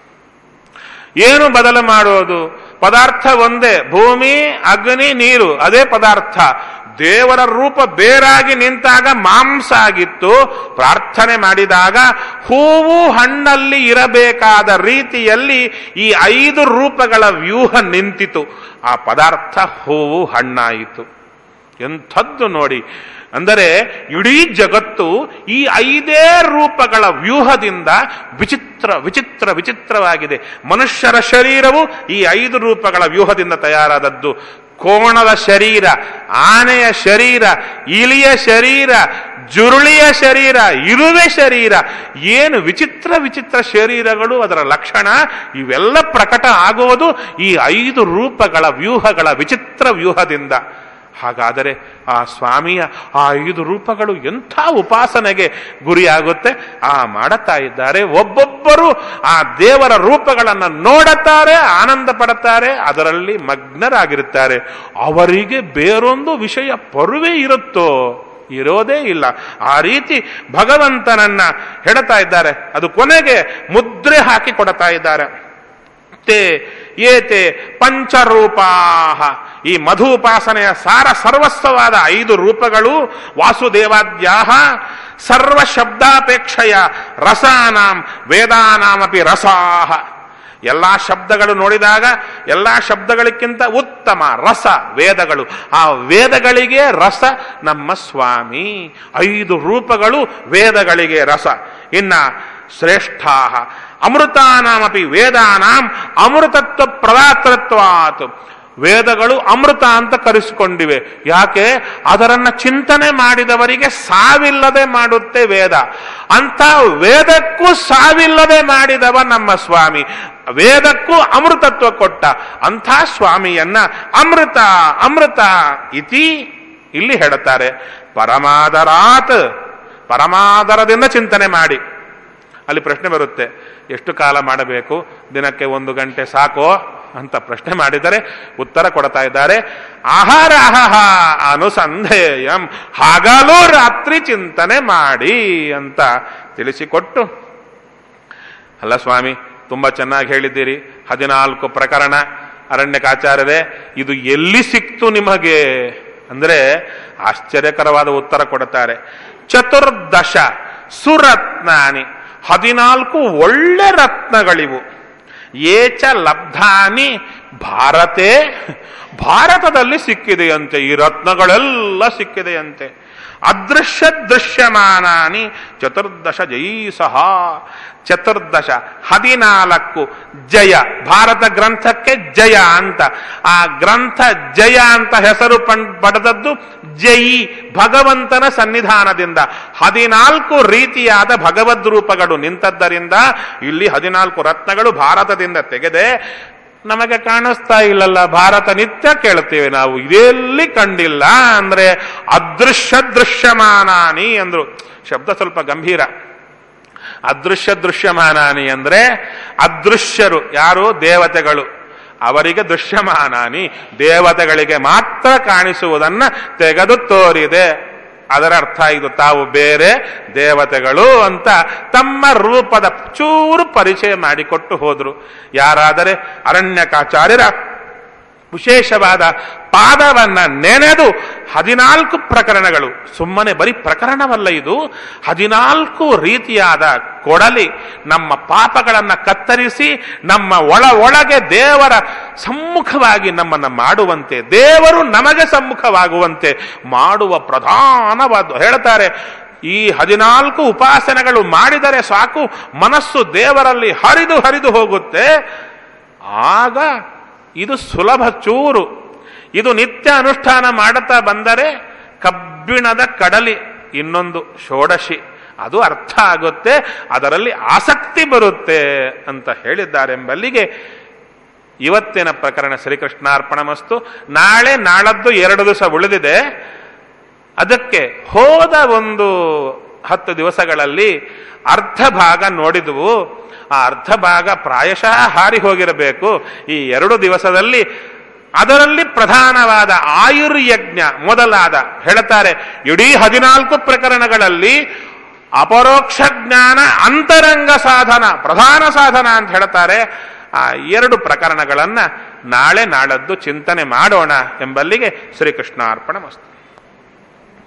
ಏನು ಬದಲು ಮಾಡೋದು ಪದಾರ್ಥ ಒಂದೇ ಭೂಮಿ ಅಗ್ನಿ ನೀರು ಅದೇ ಪದಾರ್ಥ ದೇವರ ರೂಪ ಬೇರಾಗಿ ನಿಂತಾಗ ಮಾಂಸ ಆಗಿತ್ತು ಪ್ರಾರ್ಥನೆ ಮಾಡಿದಾಗ ಹೂವು ಹಣ್ಣಲ್ಲಿ ಇರಬೇಕಾದ ರೀತಿಯಲ್ಲಿ ಈ ಐದು ರೂಪಗಳ ವ್ಯೂಹ ನಿಂತಿತು ಆ ಪದಾರ್ಥ ಹೂವು ಹಣ್ಣಾಯಿತು ಎಂಥದ್ದು ನೋಡಿ ಅಂದರೆ ಇಡೀ ಜಗತ್ತು ಈ ಐದೇ ರೂಪಗಳ ವ್ಯೂಹದಿಂದ ವಿಚಿತ್ರ ವಿಚಿತ್ರ ವಿಚಿತ್ರವಾಗಿದೆ ಮನುಷ್ಯರ ಶರೀರವು ಈ ಐದು ರೂಪಗಳ ವ್ಯೂಹದಿಂದ ತಯಾರಾದದ್ದು ಕೋಣದ ಶರೀರ ಆನೆಯ ಶರೀರ ಇಲಿಯ ಶರೀರ ಜುರುಳಿಯ ಶರೀರ ಇರುವೆ ಶರೀರ ಏನು ವಿಚಿತ್ರ ವಿಚಿತ್ರ ಶರೀರಗಳು ಅದರ ಲಕ್ಷಣ ಇವೆಲ್ಲ ಪ್ರಕಟ ಆಗುವುದು ಈ ಐದು ರೂಪಗಳ ವ್ಯೂಹಗಳ ವಿಚಿತ್ರ ವ್ಯೂಹದಿಂದ ಹಾಗಾದರೆ ಆ ಸ್ವಾಮಿಯ ಆ ಐದು ರೂಪಗಳು ಎಂಥ ಉಪಾಸನೆಗೆ ಗುರಿಯಾಗುತ್ತೆ ಆ ಮಾಡುತ್ತಾ ಇದ್ದಾರೆ ಒಬ್ಬೊಬ್ಬರು ಆ ದೇವರ ರೂಪಗಳನ್ನು ನೋಡುತ್ತಾರೆ ಆನಂದ ಪಡುತ್ತಾರೆ ಅದರಲ್ಲಿ ಮಗ್ನರಾಗಿರುತ್ತಾರೆ ಅವರಿಗೆ ಬೇರೊಂದು ವಿಷಯ ಪರುವೆ ಇರುತ್ತೋ ಇರೋದೇ ಇಲ್ಲ ಆ ರೀತಿ ಭಗವಂತನನ್ನ ಹೆಡ್ತಾ ಇದ್ದಾರೆ ಅದು ಮುದ್ರೆ ಹಾಕಿ ಕೊಡ್ತಾ ಇದ್ದಾರೆ ತೇ ಏತೆ ಪಂಚರೂಪಾಹ ಈ ಮಧು ಉಪಾಸನೆಯ ಸಾರ ಸರ್ವಸ್ವವಾದ ಐದು ರೂಪಗಳು ವಾಸುದೇವಾದ್ಯಾಹ ಸರ್ವ ಶಬ್ದಾಪೇಕ್ಷೆಯ ರಸಾನಾಂ ವೇದಾನಾಮಪಿ ರಸಾಹ ಎಲ್ಲ ಶಬ್ದಗಳು ನೋಡಿದಾಗ ಎಲ್ಲ ಶಬ್ದಗಳಿಗಿಂತ ಉತ್ತಮ ರಸ ವೇದಗಳು ಆ ವೇದಗಳಿಗೆ ರಸ ನಮ್ಮ ಸ್ವಾಮಿ ಐದು ರೂಪಗಳು ವೇದಗಳಿಗೆ ರಸ ಇನ್ನ ಶ್ರೇಷ್ಠಾ ಅಮೃತಾನಾಮಪಿ ವೇದಾನಾಂ ಅಮೃತತ್ವ ಪ್ರದಾತೃತ್ವಾತ್ ವೇದಗಳು ಅಮೃತ ಅಂತ ಕರೆಸಿಕೊಂಡಿವೆ ಯಾಕೆ ಅದರನ್ನ ಚಿಂತನೆ ಮಾಡಿದವರಿಗೆ ಸಾವಿಲ್ಲದೆ ಮಾಡುತ್ತೆ ವೇದ ಅಂತ ವೇದಕ್ಕೂ ಸಾವಿಲ್ಲದೆ ಮಾಡಿದವ ನಮ್ಮ ಸ್ವಾಮಿ ವೇದಕ್ಕೂ ಅಮೃತತ್ವ ಕೊಟ್ಟ ಅಂಥ ಸ್ವಾಮಿಯನ್ನ ಅಮೃತ ಅಮೃತ ಇತಿ ಇಲ್ಲಿ ಹೇಳುತ್ತಾರೆ ಪರಮಾದರಾತ್ ಪರಮಾದರದಿಂದ ಚಿಂತನೆ ಮಾಡಿ ಅಲ್ಲಿ ಪ್ರಶ್ನೆ ಬರುತ್ತೆ ಎಷ್ಟು ಕಾಲ ಮಾಡಬೇಕು ದಿನಕ್ಕೆ ಒಂದು ಗಂಟೆ ಸಾಕೋ ಅಂತ ಪ್ರಶ್ನೆ ಮಾಡಿದರೆ ಉತ್ತರ ಕೊಡ್ತಾ ಇದ್ದಾರೆ ಆಹಾರ ಅನುಸಂಧೇಯಂ ಹಗಲು ರಾತ್ರಿ ಚಿಂತನೆ ಮಾಡಿ ಅಂತ ತಿಳಿಸಿಕೊಟ್ಟು ಅಲ್ಲ ಸ್ವಾಮಿ ತುಂಬಾ ಚೆನ್ನಾಗಿ ಹೇಳಿದ್ದೀರಿ ಹದಿನಾಲ್ಕು ಪ್ರಕರಣ ಅರಣ್ಯಕಾಚಾರ್ಯರೇ ಇದು ಎಲ್ಲಿ ಸಿಕ್ತು ನಿಮಗೆ ಅಂದ್ರೆ ಆಶ್ಚರ್ಯಕರವಾದ ಉತ್ತರ ಕೊಡುತ್ತಾರೆ ಚತುರ್ದಶ ಸುರತ್ನಾನಿ ಹದಿನಾಲ್ಕು ಒಳ್ಳೆ ರತ್ನಗಳಿವು ಏಚ ಲಬ್ಧಾನಿ ಭಾರತೆ ಭಾರತದಲ್ಲಿ ಸಿಕ್ಕಿದೆಯಂತೆ ಈ ರತ್ನಗಳೆಲ್ಲ ಸಿಕ್ಕಿದೆಯಂತೆ ಅದೃಶ್ಯ ದೃಶ್ಯಮಾನಾನಿ ಚತುರ್ದಶ ಜೈಸಹ ಚತುರ್ದಶ ಹದಿನಾಲ್ಕು ಜಯ ಭಾರತ ಗ್ರಂಥಕ್ಕೆ ಜಯ ಅಂತ ಆ ಗ್ರಂಥ ಜಯ ಅಂತ ಹೆಸರು ಪಂ- ಪಡೆದದ್ದು ಜಯಿ ಭಗವಂತನ ಸನ್ನಿಧಾನದಿಂದ ಹದಿನಾಲ್ಕು ರೀತಿಯಾದ ಭಗವದ್ ರೂಪಗಳು ನಿಂತದ್ದರಿಂದ ಇಲ್ಲಿ ಹದಿನಾಲ್ಕು ರತ್ನಗಳು ಭಾರತದಿಂದ ತೆಗೆದೆ ನಮಗೆ ಕಾಣಿಸ್ತಾ ಇಲ್ಲಲ್ಲ ಭಾರತ ನಿತ್ಯ ಕೇಳುತ್ತೇವೆ ನಾವು ಇದೆಲ್ಲಿ ಕಂಡಿಲ್ಲ ಅಂದ್ರೆ ಅದೃಶ್ಯ ದೃಶ್ಯಮಾನಾನಿ ಅಂದ್ರು ಶಬ್ದ ಸ್ವಲ್ಪ ಗಂಭೀರ ಅದೃಶ್ಯ ದೃಶ್ಯಮಾನಾನಿ ಅಂದ್ರೆ ಅದೃಶ್ಯರು ಯಾರು ದೇವತೆಗಳು ಅವರಿಗೆ ದೃಶ್ಯಮಾನಾನಿ ದೇವತೆಗಳಿಗೆ ಮಾತ್ರ ಕಾಣಿಸುವುದನ್ನ ತೆಗೆದು ತೋರಿದೆ ಅದರ ಅರ್ಥ ಇದು ತಾವು ಬೇರೆ ದೇವತೆಗಳು ಅಂತ ತಮ್ಮ ರೂಪದ ಚೂರು ಪರಿಚಯ ಮಾಡಿಕೊಟ್ಟು ಹೋದ್ರು ಯಾರಾದರೆ ಅರಣ್ಯಕಾಚಾರ್ಯರ ವಿಶೇಷವಾದ ಪಾದವನ್ನ ನೆನೆದು ಹದಿನಾಲ್ಕು ಪ್ರಕರಣಗಳು ಸುಮ್ಮನೆ ಬರೀ ಪ್ರಕರಣವಲ್ಲ ಇದು ಹದಿನಾಲ್ಕು ರೀತಿಯಾದ ಕೊಡಲಿ ನಮ್ಮ ಪಾಪಗಳನ್ನ ಕತ್ತರಿಸಿ ನಮ್ಮ ಒಳ ಒಳಗೆ ದೇವರ ಸಮ್ಮುಖವಾಗಿ ನಮ್ಮನ್ನ ಮಾಡುವಂತೆ ದೇವರು ನಮಗೆ ಸಮ್ಮುಖವಾಗುವಂತೆ ಮಾಡುವ ಪ್ರಧಾನವಾದ ಹೇಳ್ತಾರೆ ಈ ಹದಿನಾಲ್ಕು ಉಪಾಸನೆಗಳು ಮಾಡಿದರೆ ಸಾಕು ಮನಸ್ಸು ದೇವರಲ್ಲಿ ಹರಿದು ಹರಿದು ಹೋಗುತ್ತೆ ಆಗ ಇದು ಸುಲಭ ಚೂರು ಇದು ನಿತ್ಯ ಅನುಷ್ಠಾನ ಮಾಡುತ್ತಾ ಬಂದರೆ ಕಬ್ಬಿಣದ ಕಡಲಿ ಇನ್ನೊಂದು ಷೋಡಶಿ ಅದು ಅರ್ಥ ಆಗುತ್ತೆ ಅದರಲ್ಲಿ ಆಸಕ್ತಿ ಬರುತ್ತೆ ಅಂತ ಹೇಳಿದ್ದಾರೆಂಬಲ್ಲಿಗೆ ಇವತ್ತಿನ ಪ್ರಕರಣ ಶ್ರೀಕೃಷ್ಣಾರ್ಪಣಮಸ್ತು ನಾಳೆ ನಾಳದ್ದು ಎರಡು ದಿವಸ ಉಳಿದಿದೆ ಅದಕ್ಕೆ ಹೋದ ಒಂದು ಹತ್ತು ದಿವಸಗಳಲ್ಲಿ ಅರ್ಧ ಭಾಗ ನೋಡಿದವು ಆ ಅರ್ಧ ಭಾಗ ಪ್ರಾಯಶಃ ಹಾರಿ ಹೋಗಿರಬೇಕು ಈ ಎರಡು ದಿವಸದಲ್ಲಿ ಅದರಲ್ಲಿ ಪ್ರಧಾನವಾದ ಆಯುರ್ಯಜ್ಞ ಮೊದಲಾದ ಹೇಳ್ತಾರೆ ಇಡೀ ಹದಿನಾಲ್ಕು ಪ್ರಕರಣಗಳಲ್ಲಿ ಅಪರೋಕ್ಷ ಜ್ಞಾನ ಅಂತರಂಗ ಸಾಧನ ಪ್ರಧಾನ ಸಾಧನ ಅಂತ ಹೇಳ್ತಾರೆ ಆ ಎರಡು ಪ್ರಕರಣಗಳನ್ನ ನಾಳೆ ನಾಳದ್ದು ಚಿಂತನೆ ಮಾಡೋಣ ಎಂಬಲ್ಲಿಗೆ ಶ್ರೀಕೃಷ್ಣಾರ್ಪಣ ಮಸ್ತು